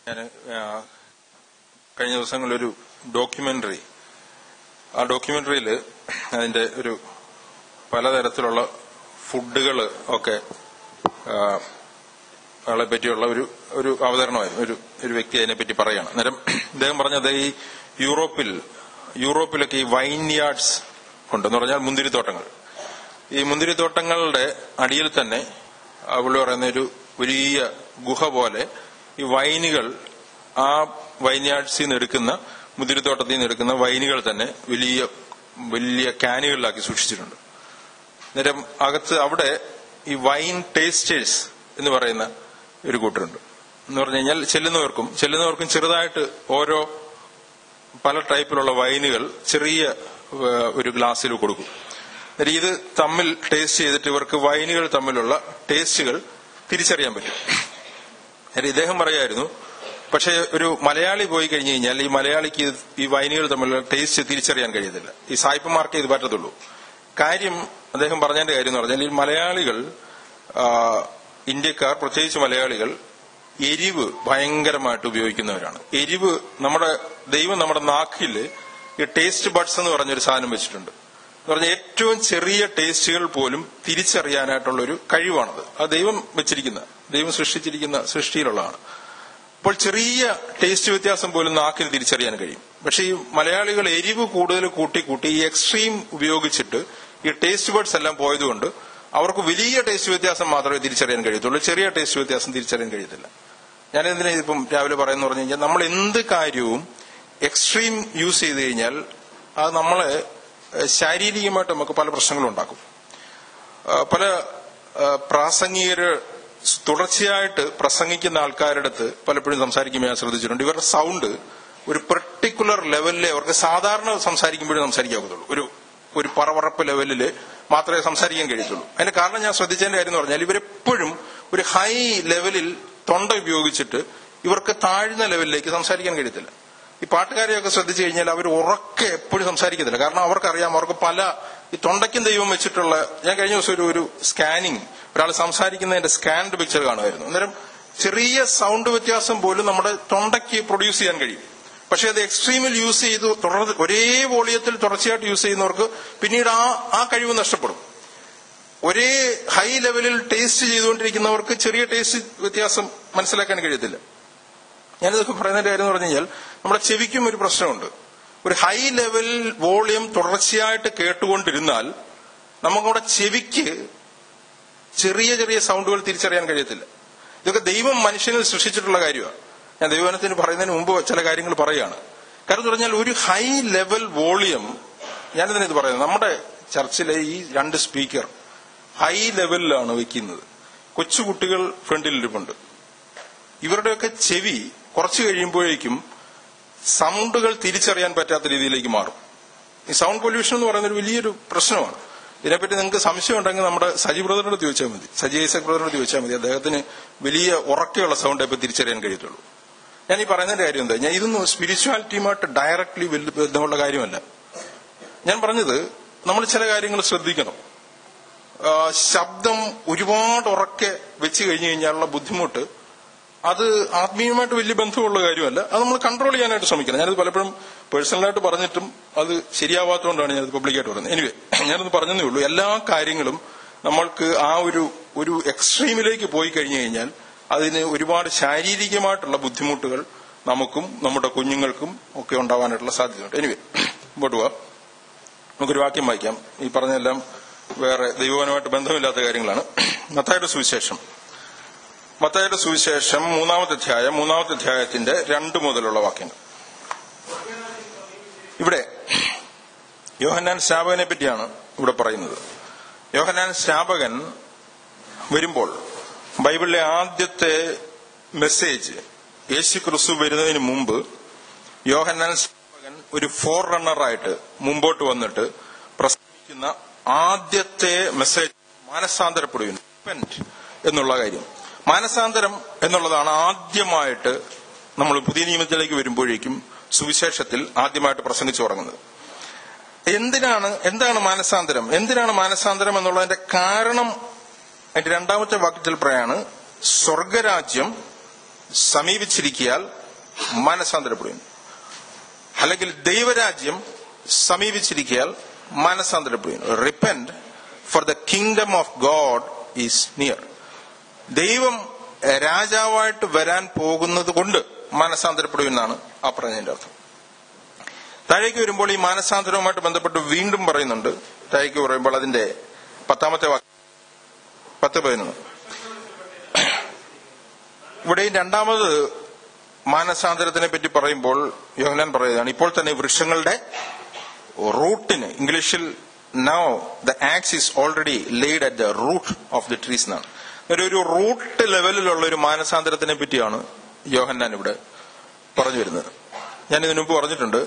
ഞാൻ കഴിഞ്ഞ ദിവസങ്ങളിലൊരു ഡോക്യുമെന്ററി ആ ഡോക്യുമെന്ററിയിൽ അതിന്റെ ഒരു പലതരത്തിലുള്ള ഫുഡുകൾ ഒക്കെ ആ, ആളെ പറ്റിയുള്ള ഒരു ഒരു അവതരണമായിരുന്നു ഒരു ഒരു വ്യക്തി അതിനെപ്പറ്റി പറയാണ് അന്നേരം അദ്ദേഹം പറഞ്ഞത് ഈ യൂറോപ്പിൽ യൂറോപ്പിലൊക്കെ ഈ വൈൻ യാർഡ്സ് ഉണ്ടെന്ന് പറഞ്ഞാൽ മുന്തിരിത്തോട്ടങ്ങൾ ഈ മുന്തിരിത്തോട്ടങ്ങളുടെ അടിയിൽ തന്നെ ആ പുള്ളി പറയുന്ന ഒരു വലിയ ഗുഹ പോലെ ഈ വൈനുകൾ ആ വൈൻയാർഡ്സിൽ നിന്ന് എടുക്കുന്ന മുന്തിരിത്തോട്ടത്തിൽ നിന്ന് എടുക്കുന്ന വൈനുകൾ തന്നെ വലിയ വലിയ ക്യാനുകളിലാക്കി സൂക്ഷിച്ചിട്ടുണ്ട് അന്നേരം അകത്ത് അവിടെ ഈ വൈൻ ടേസ്റ്റേഴ്സ് എന്ന് പറയുന്ന ഒരു കൂട്ടരുണ്ട് എന്ന് പറഞ്ഞു കഴിഞ്ഞാൽ ചെല്ലുന്നവർക്കും ചെല്ലുന്നവർക്കും ചെറുതായിട്ട് ഓരോ പല ടൈപ്പിലുള്ള വൈനുകൾ ചെറിയ ഏഹ്, ഒരു ഗ്ലാസ്സിൽ കൊടുക്കും എന്നിട്ട് ഇത് തമ്മിൽ ടേസ്റ്റ് ചെയ്തിട്ട് ഇവർക്ക് വൈനുകൾ തമ്മിലുള്ള ടേസ്റ്റുകൾ തിരിച്ചറിയാൻ പറ്റും എന്നിട്ട് ഇദ്ദേഹം പറയായിരുന്നു പക്ഷെ ഒരു മലയാളി പോയി കഴിഞ്ഞു കഴിഞ്ഞാൽ ഈ മലയാളിക്ക് ഇത് ഈ വൈനുകൾ തമ്മിലുള്ള ടേസ്റ്റ് തിരിച്ചറിയാൻ കഴിയത്തില്ല ഈ സായിപ്പന്മാർക്കേ ഇത് പറ്റത്തുള്ളൂ കാര്യം അദ്ദേഹം പറഞ്ഞതിന്റെ കാര്യം എന്ന് പറഞ്ഞാൽ ഈ മലയാളികൾ ആ, ഇന്ത്യക്കാർ പ്രത്യേകിച്ച് മലയാളികൾ എരിവ് ഭയങ്കരമായിട്ട് ഉപയോഗിക്കുന്നവരാണ് എരിവ് നമ്മുടെ ദൈവം നമ്മുടെ നാക്കിൽ ഈ ടേസ്റ്റ് ബഡ്സ് എന്ന് പറഞ്ഞൊരു സാധനം വെച്ചിട്ടുണ്ട് എന്ന് പറഞ്ഞാൽ ഏറ്റവും ചെറിയ ടേസ്റ്റുകൾ പോലും തിരിച്ചറിയാനായിട്ടുള്ള ഒരു കഴിവാണത് അത് ദൈവം വെച്ചിരിക്കുന്ന ദൈവം സൃഷ്ടിച്ചിരിക്കുന്ന സൃഷ്ടിയിലുള്ളതാണ് അപ്പോൾ ചെറിയ ടേസ്റ്റ് വ്യത്യാസം പോലും നാക്കിൽ തിരിച്ചറിയാൻ കഴിയും പക്ഷെ ഈ മലയാളികൾ എരിവ് കൂടുതൽ കൂട്ടി കൂട്ടി ഈ എക്സ്ട്രീം ഉപയോഗിച്ചിട്ട് ഈ ടേസ്റ്റ് ബഡ്സ് എല്ലാം പോയതുകൊണ്ട് അവർക്ക് വലിയ ടേസ്റ്റ് വ്യത്യാസം മാത്രമേ തിരിച്ചറിയാൻ കഴിയത്തുള്ളൂ ചെറിയ ടേസ്റ്റ് വ്യത്യാസം തിരിച്ചറിയാൻ കഴിയത്തില്ല ഞാൻ എന്തിനാ ഇപ്പം രാവിലെ പറയുന്ന പറഞ്ഞു കഴിഞ്ഞാൽ നമ്മൾ എന്ത് കാര്യവും എക്സ്ട്രീം യൂസ് ചെയ്ത് കഴിഞ്ഞാൽ അത് നമ്മളെ ഏഹ്, ശാരീരികമായിട്ട് നമുക്ക് പല പ്രശ്നങ്ങളും ഉണ്ടാക്കും ആ, പല ആ, പ്രാസംഗികര് തുടർച്ചയായിട്ട് പ്രസംഗിക്കുന്ന ആൾക്കാരുടെ അടുത്ത് പലപ്പോഴും സംസാരിക്കുമ്പോൾ ഞാൻ ശ്രദ്ധിച്ചിട്ടുണ്ട് ഇവരുടെ സൗണ്ട് ഒരു പെർട്ടിക്കുലർ ലെവലിലെ അവർക്ക് സാധാരണ സംസാരിക്കുമ്പോഴേ സംസാരിക്കാവുള്ളൂ ഒരു ഒരു പറവറപ്പ് ലെവലിൽ മാത്രമേ സംസാരിക്കാൻ കഴിയത്തുള്ളൂ അതിന്റെ കാരണം ഞാൻ ശ്രദ്ധിച്ചതിന്റെ കാര്യം എന്ന് പറഞ്ഞാൽ ഇവരെപ്പോഴും ഒരു ഹൈ ലെവലിൽ തൊണ്ട ഉപയോഗിച്ചിട്ട് ഇവർക്ക് താഴ്ന്ന ലെവലിലേക്ക് സംസാരിക്കാൻ കഴിയത്തില്ല ഈ പാട്ടുകാരെയൊക്കെ ശ്രദ്ധിച്ചു കഴിഞ്ഞാൽ അവർ ഉറക്കെ എപ്പോഴും സംസാരിക്കത്തില്ല കാരണം അവർക്കറിയാം അവർക്ക് പല ഈ തൊണ്ടയ്ക്കും ദൈവം വെച്ചിട്ടുള്ള ഞാൻ കഴിഞ്ഞ ദിവസം ഒരു ഒരു സ്കാനിങ് ഒരാൾ സംസാരിക്കുന്നതിന്റെ സ്കാൻഡ് പിക്ചർ കാണുമായിരുന്നു അന്നേരം ചെറിയ സൗണ്ട് വ്യത്യാസം പോലും നമ്മുടെ തൊണ്ടയ്ക്ക് പ്രൊഡ്യൂസ് ചെയ്യാൻ കഴിയും പക്ഷെ അത് എക്സ്ട്രീമിൽ യൂസ് ചെയ്ത് തുടർന്ന് ഒരേ വോളിയത്തിൽ തുടർച്ചയായിട്ട് യൂസ് ചെയ്യുന്നവർക്ക് പിന്നീട് ആ ആ കഴിവ് നഷ്ടപ്പെടും ഒരേ ഹൈ ലെവലിൽ ടേസ്റ്റ് ചെയ്തുകൊണ്ടിരിക്കുന്നവർക്ക് ചെറിയ ടേസ്റ്റ് വ്യത്യാസം മനസ്സിലാക്കാൻ കഴിയത്തില്ല ഞാനിതൊക്കെ പറയുന്നതിന്റെ കാര്യം എന്ന് പറഞ്ഞു കഴിഞ്ഞാൽ നമ്മുടെ ചെവിക്കും ഒരു പ്രശ്നമുണ്ട് ഒരു ഹൈ ലെവൽ വോളിയം തുടർച്ചയായിട്ട് കേട്ടുകൊണ്ടിരുന്നാൽ നമുക്കവിടെ ചെവിക്ക് ചെറിയ ചെറിയ സൗണ്ടുകൾ തിരിച്ചറിയാൻ കഴിയത്തില്ല ഇതൊക്കെ ദൈവം മനുഷ്യനിൽ സൃഷ്ടിച്ചിട്ടുള്ള കാര്യമാണ് ഞാൻ ദൈവനത്തിന് പറയുന്നതിന് മുമ്പ് ചില കാര്യങ്ങൾ പറയുകയാണ് കാരണം എന്ന് പറഞ്ഞാൽ ഒരു ഹൈ ലെവൽ വോളിയം ഞാനിതിന് ഇത് പറയുന്നത് നമ്മുടെ ചർച്ചിലെ ഈ രണ്ട് സ്പീക്കർ ഹൈ ലെവലിലാണ് വെക്കുന്നത് കൊച്ചുകുട്ടികൾ ഫ്രണ്ടിൽ ഇരിപ്പുണ്ട് ഇവരുടെയൊക്കെ ചെവി കുറച്ചു കഴിയുമ്പോഴേക്കും സൗണ്ടുകൾ തിരിച്ചറിയാൻ പറ്റാത്ത രീതിയിലേക്ക് മാറും ഈ സൗണ്ട് പൊല്യൂഷൻ എന്ന് പറയുന്ന ഒരു വലിയൊരു പ്രശ്നമാണ് ഇതിനെപ്പറ്റി നിങ്ങൾക്ക് സംശയം ഉണ്ടെങ്കിൽ നമ്മുടെ സജി ബ്രദറിനോട് ചോദിച്ചാൽ മതി സജി ഐസക് ബ്രദറിനോട് ചോദിച്ചാൽ മതി അദ്ദേഹത്തിന് വലിയ ഉറക്കെയുള്ള സൗണ്ട് ഇപ്പൊ തിരിച്ചറിയാൻ കഴിയത്തുള്ളൂ ഞാൻ ഈ പറയുന്നതിന്റെ കാര്യം എന്താ ഞാൻ ഇതൊന്നും സ്പിരിച്വാലിറ്റിയുമായിട്ട് ഡയറക്ട്ലി ബന്ധമുള്ള കാര്യമല്ല ഞാൻ പറഞ്ഞത് നമ്മൾ ചില കാര്യങ്ങൾ ശ്രദ്ധിക്കണം ആ, ശബ്ദം ഒരുപാട് ഉറക്കെ വെച്ച് കഴിഞ്ഞു കഴിഞ്ഞാലുള്ള ബുദ്ധിമുട്ട് അത് ആത്മീയമായിട്ട് വലിയ ബന്ധമുള്ള കാര്യമല്ല അത് നമ്മൾ കൺട്രോൾ ചെയ്യാനായിട്ട് ശ്രമിക്കണം ഞാനത് പലപ്പോഴും പേഴ്സണലായിട്ട് പറഞ്ഞിട്ടും അത് ശരിയാവാത്തതുകൊണ്ടാണ് ഞാനത് പബ്ലിക്കായിട്ട് പറയുന്നത് എനിവേ ഞാനത് പറഞ്ഞതേ ഉള്ളൂ എല്ലാ കാര്യങ്ങളും നമ്മൾക്ക് ആ ഒരു ഒരു എക്സ്ട്രീമിലേക്ക് പോയി കഴിഞ്ഞു കഴിഞ്ഞാൽ അതിന് ഒരുപാട് ശാരീരികമായിട്ടുള്ള ബുദ്ധിമുട്ടുകൾ നമുക്കും നമ്മുടെ കുഞ്ഞുങ്ങൾക്കും ഒക്കെ ഉണ്ടാവാനായിട്ടുള്ള സാധ്യതയുണ്ട് എനിവേ മുമ്പോട്ട് പോവാം നമുക്കൊരു വാക്യം വായിക്കാം ഈ പറഞ്ഞതെല്ലാം വേറെ ദൈവവുമായിട്ട് ബന്ധമില്ലാത്ത കാര്യങ്ങളാണ് മത്തായുടെ സുവിശേഷം മത്തായുടെ സുവിശേഷം മൂന്നാമത്തെ അധ്യായം മൂന്നാമത്തെ അധ്യായത്തിന്റെ രണ്ട് മുതലുള്ള വാക്യങ്ങൾ ഇവിടെ യോഹന്നാൻ സ്നാപകനെ പറ്റിയാണ് ഇവിടെ പറയുന്നത് യോഹന്നാൻ സ്നാപകൻ വരുമ്പോൾ ബൈബിളിലെ ആദ്യത്തെ മെസ്സേജ് യേശു ക്രിസ്തു വരുന്നതിന് മുമ്പ് യോഹന്നാൻ സ്നാപകൻ ഒരു ഫോർ റണ്ണറായിട്ട് മുമ്പോട്ട് വന്നിട്ട് പ്രസംഗിക്കുന്ന ആദ്യത്തെ മെസ്സേജ് മാനസാന്തരപ്പെടുവിൻ Repent എന്നുള്ള കാര്യം മാനസാന്തരം എന്നുള്ളതാണ് ആദ്യമായിട്ട് നമ്മൾ പുതിയ നിയമത്തിലേക്ക് വരുമ്പോഴേക്കും സുവിശേഷത്തിൽ ആദ്യമായിട്ട് പ്രസംഗിച്ചു തുടങ്ങുന്നത് എന്തിനാണ് എന്താണ് മാനസാന്തരം എന്തിനാണ് മാനസാന്തരം എന്നുള്ളതിന്റെ കാരണം അതിന്റെ രണ്ടാമത്തെ വാക്യത്തിൽ പറയാണ് സ്വർഗരാജ്യം സമീപിച്ചിരിക്കിയാൽ മനസാന്തരപ്പെടുന്നു അല്ലെങ്കിൽ ദൈവരാജ്യം സമീപിച്ചിരിക്കയാൽ മനസാന്തരപ്പെടുന്നു repent for the kingdom of God is near ദൈവം രാജാവായിട്ട് വരാൻ പോകുന്നത് കൊണ്ട് മാനസാന്തരപ്പെടുമെന്നാണ് ആ പറഞ്ഞതിന്റെ അർത്ഥം താഴേക്ക് വരുമ്പോൾ ഈ മാനസാന്തരവുമായിട്ട് ബന്ധപ്പെട്ട് വീണ്ടും പറയുന്നുണ്ട് താഴേക്ക് പറയുമ്പോൾ അതിന്റെ പത്താമത്തെ വാക്യം പത്ത് പതിനൊന്ന് ഇവിടെ ഈ രണ്ടാമത് മാനസാന്തരത്തിനെ പറ്റി പറയുമ്പോൾ യോഹനാൻ പറയുകയാണ് ഇപ്പോൾ തന്നെ വൃക്ഷങ്ങളുടെ റൂട്ടിന് ഇംഗ്ലീഷിൽ now the axe is already laid at the root of the trees എന്നാണ് ഒരു ഒരു റൂട്ട് ലെവലിലുള്ള ഒരു മാനസാന്തരത്തിനെ പറ്റിയാണ് യോഹന്നാൻ ഇവിടെ പറഞ്ഞു വരുന്നത് ഞാൻ ഇതിനു മുമ്പ് പറഞ്ഞിട്ടുണ്ട്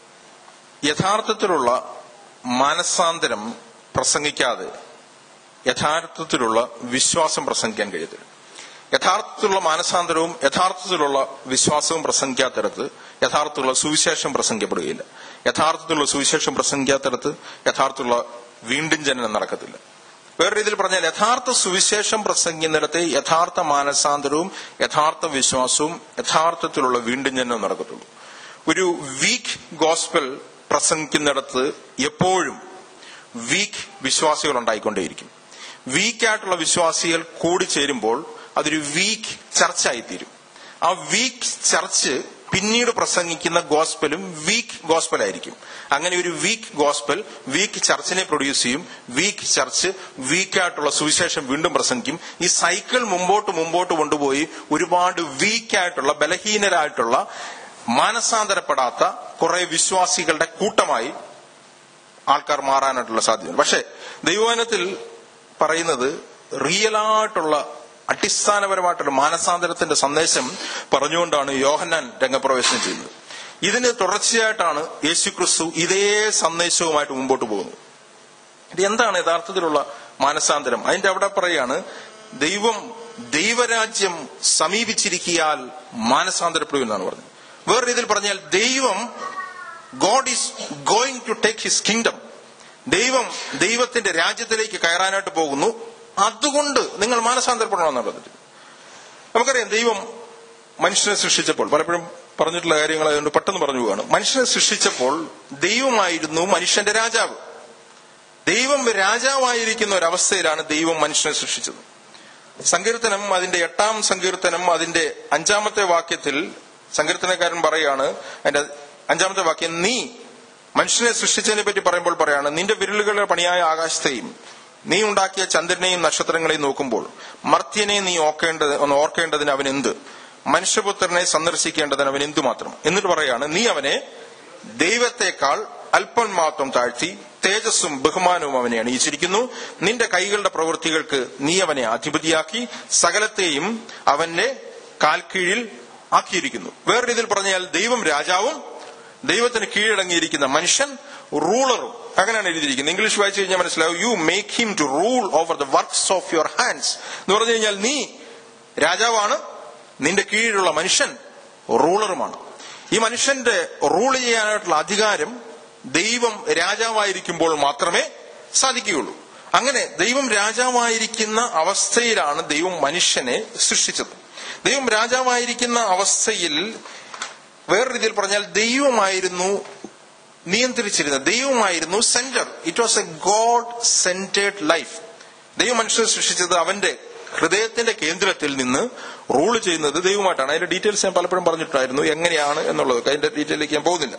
യഥാർത്ഥത്തിലുള്ള മാനസാന്തരം പ്രസംഗിക്കാതെ യഥാർത്ഥത്തിലുള്ള വിശ്വാസം പ്രസംഗിക്കാൻ കഴിയത്തില്ല യഥാർത്ഥത്തിലുള്ള മാനസാന്തരവും യഥാർത്ഥത്തിലുള്ള വിശ്വാസവും പ്രസംഗിക്കാത്തിടത്ത് യഥാർത്ഥത്തിലുള്ള സുവിശേഷം പ്രസംഗിക്കപ്പെടുകയില്ല യഥാർത്ഥത്തിലുള്ള സുവിശേഷം പ്രസംഗിക്കാത്തിടത്ത് യഥാർത്ഥത്തിലുള്ള വീണ്ടും ജനനം നടക്കത്തില്ല വേറെ രീതിയിൽ പറഞ്ഞാൽ യഥാർത്ഥ സുവിശേഷം പ്രസംഗിക്കുന്നിടത്തെ യഥാർത്ഥ മാനസാന്തരവും യഥാർത്ഥ വിശ്വാസവും യഥാർത്ഥത്തിലുള്ള വീണ്ടും ജനനവും നടക്കത്തുള്ളൂ ഒരു വീക്ക് ഗോസ്പൽ പ്രസംഗിക്കുന്നിടത്ത് എപ്പോഴും വീക്ക് വിശ്വാസികൾ ഉണ്ടായിക്കൊണ്ടേയിരിക്കും വീക്കായിട്ടുള്ള വിശ്വാസികൾ കൂടിച്ചേരുമ്പോൾ അതൊരു വീക്ക് ചർച്ചായിത്തീരും ആ വീക്ക് ചർച്ച് പിന്നീട് പ്രസംഗിക്കുന്ന ഗോസ്പലും വീക്ക് ഗോസ്പലായിരിക്കും അങ്ങനെ ഒരു വീക്ക് ഗോസ്പൽ വീക്ക് ചർച്ചിനെ പ്രൊഡ്യൂസ് ചെയ്യും വീക്ക് ചർച്ച് വീക്കായിട്ടുള്ള സുവിശേഷം വീണ്ടും പ്രസംഗിക്കും ഈ സൈക്കിൾ മുമ്പോട്ട് മുമ്പോട്ട് കൊണ്ടുപോയി ഒരുപാട് വീക്കായിട്ടുള്ള ബലഹീനരായിട്ടുള്ള മാനസാന്തരപ്പെടാത്ത കുറെ വിശ്വാസികളുടെ കൂട്ടമായി ആൾക്കാർ മാറാനായിട്ടുള്ള സാധ്യത പക്ഷെ ദൈവവനത്തിൽ പറയുന്നത് റിയലായിട്ടുള്ള അടിസ്ഥാനപരമായിട്ടുള്ള മാനസാന്തരത്തിന്റെ സന്ദേശം പറഞ്ഞുകൊണ്ടാണ് യോഹന്നാൻ രംഗപ്രവേശനം ചെയ്യുന്നത് ഇതിന് തുടർച്ചയായിട്ടാണ് യേശുക്രിസ്തു ഇതേ സന്ദേശവുമായിട്ട് മുമ്പോട്ട് പോകുന്നത് ഇത് എന്താണ് യഥാർത്ഥത്തിലുള്ള മാനസാന്തരം അതിന്റെ അവിടെ പറയാണ് ദൈവം ദൈവരാജ്യം സമീപിച്ചിരിക്കിയാൽ മാനസാന്തരപ്പെടും എന്നാണ് പറഞ്ഞത് വേറെ രീതിയിൽ പറഞ്ഞാൽ ദൈവം God is going to take his kingdom ദൈവം ദൈവത്തിന്റെ രാജ്യത്തിലേക്ക് കയറാനായിട്ട് പോകുന്നു അതുകൊണ്ട് നിങ്ങൾ മാനസാന്തരപ്പെടണമെന്നാണ് പറഞ്ഞിട്ട് നമുക്കറിയാം ദൈവം മനുഷ്യനെ സൃഷ്ടിച്ചപ്പോൾ പലപ്പോഴും പറഞ്ഞിട്ടുള്ള കാര്യങ്ങൾ അതുകൊണ്ട് പെട്ടെന്ന് പറഞ്ഞു പോവുകയാണ് മനുഷ്യനെ സൃഷ്ടിച്ചപ്പോൾ ദൈവമായിരുന്നു മനുഷ്യന്റെ രാജാവ് ദൈവം രാജാവായിരിക്കുന്ന ഒരവസ്ഥയിലാണ് ദൈവം മനുഷ്യനെ സൃഷ്ടിച്ചത് സങ്കീർത്തനം അതിന്റെ എട്ടാം സങ്കീർത്തനം അതിന്റെ അഞ്ചാമത്തെ വാക്യത്തിൽ സങ്കീർത്തനക്കാരൻ പറയാണ് അതിന്റെ അഞ്ചാമത്തെ വാക്യം നീ മനുഷ്യനെ സൃഷ്ടിച്ചതിനെ പറ്റി പറയുമ്പോൾ പറയാണ് നിന്റെ വിരലുകളുടെ പണിയായ ആകാശത്തെയും നീ ഉണ്ടാക്കിയ ചന്ദ്രനെയും നക്ഷത്രങ്ങളെയും നോക്കുമ്പോൾ മർത്യനെ നീ ഓർക്കേണ്ടത് ഒന്ന് ഓർക്കേണ്ടതിന് അവൻ എന്ത് മനുഷ്യപുത്രനെ സന്ദർശിക്കേണ്ടതിന് അവൻ എന്തുമാത്രം എന്നിട്ട് പറയാണ് നീ അവനെ ദൈവത്തെക്കാൾ അല്പം മാത്രം താഴ്ത്തി തേജസ്സും ബഹുമാനവും അവനെ അണിയിച്ചിരിക്കുന്നു നിന്റെ കൈകളുടെ പ്രവൃത്തികൾക്ക് നീ അവനെ അധിപതിയാക്കി സകലത്തെയും അവന്റെ കാൽക്കീഴിൽ ആക്കിയിരിക്കുന്നു വേറെ രീതിയിൽ പറഞ്ഞാൽ ദൈവം രാജാവും ദൈവത്തിന് കീഴടങ്ങിയിരിക്കുന്ന മനുഷ്യൻ റൂളറും അങ്ങനെയാണ് എഴുതിയിരിക്കുന്നത് ഇംഗ്ലീഷ് വായിച്ചു കഴിഞ്ഞാൽ മനസ്സിലാവും you make him to rule over the works of your hands എന്ന് പറഞ്ഞു കഴിഞ്ഞാൽ നീ രാജാവാണ് നിന്റെ കീഴിലുള്ള മനുഷ്യൻ റൂളറുമാണ് ഈ മനുഷ്യന്റെ റൂൾ ചെയ്യാനായിട്ടുള്ള അധികാരം ദൈവം രാജാവായിരിക്കുമ്പോൾ മാത്രമേ സാധിക്കുകയുള്ളൂ അങ്ങനെ ദൈവം രാജാവായിരിക്കുന്ന അവസ്ഥയിലാണ് ദൈവം മനുഷ്യനെ സൃഷ്ടിച്ചത് ദൈവം രാജാവായിരിക്കുന്ന അവസ്ഥയിൽ വേറെ രീതിയിൽ പറഞ്ഞാൽ ദൈവമായിരുന്നു നിയന്ത്രിച്ചിരുന്നത് ദൈവമായിരുന്നു centre it was a God centred life ദൈവം മനുഷ്യനെ സൃഷ്ടിച്ചത് അവന്റെ ഹൃദയത്തിന്റെ കേന്ദ്രത്തിൽ നിന്ന് റൂൾ ചെയ്യുന്നത് ദൈവമായിട്ടാണ് അതിന്റെ ഡീറ്റെയിൽസ് ഞാൻ പലപ്പോഴും പറഞ്ഞിട്ടായിരുന്നു എങ്ങനെയാണ് എന്നുള്ളത് അതിന്റെ ഡീറ്റെയിലേക്ക് ഞാൻ പോകുന്നില്ല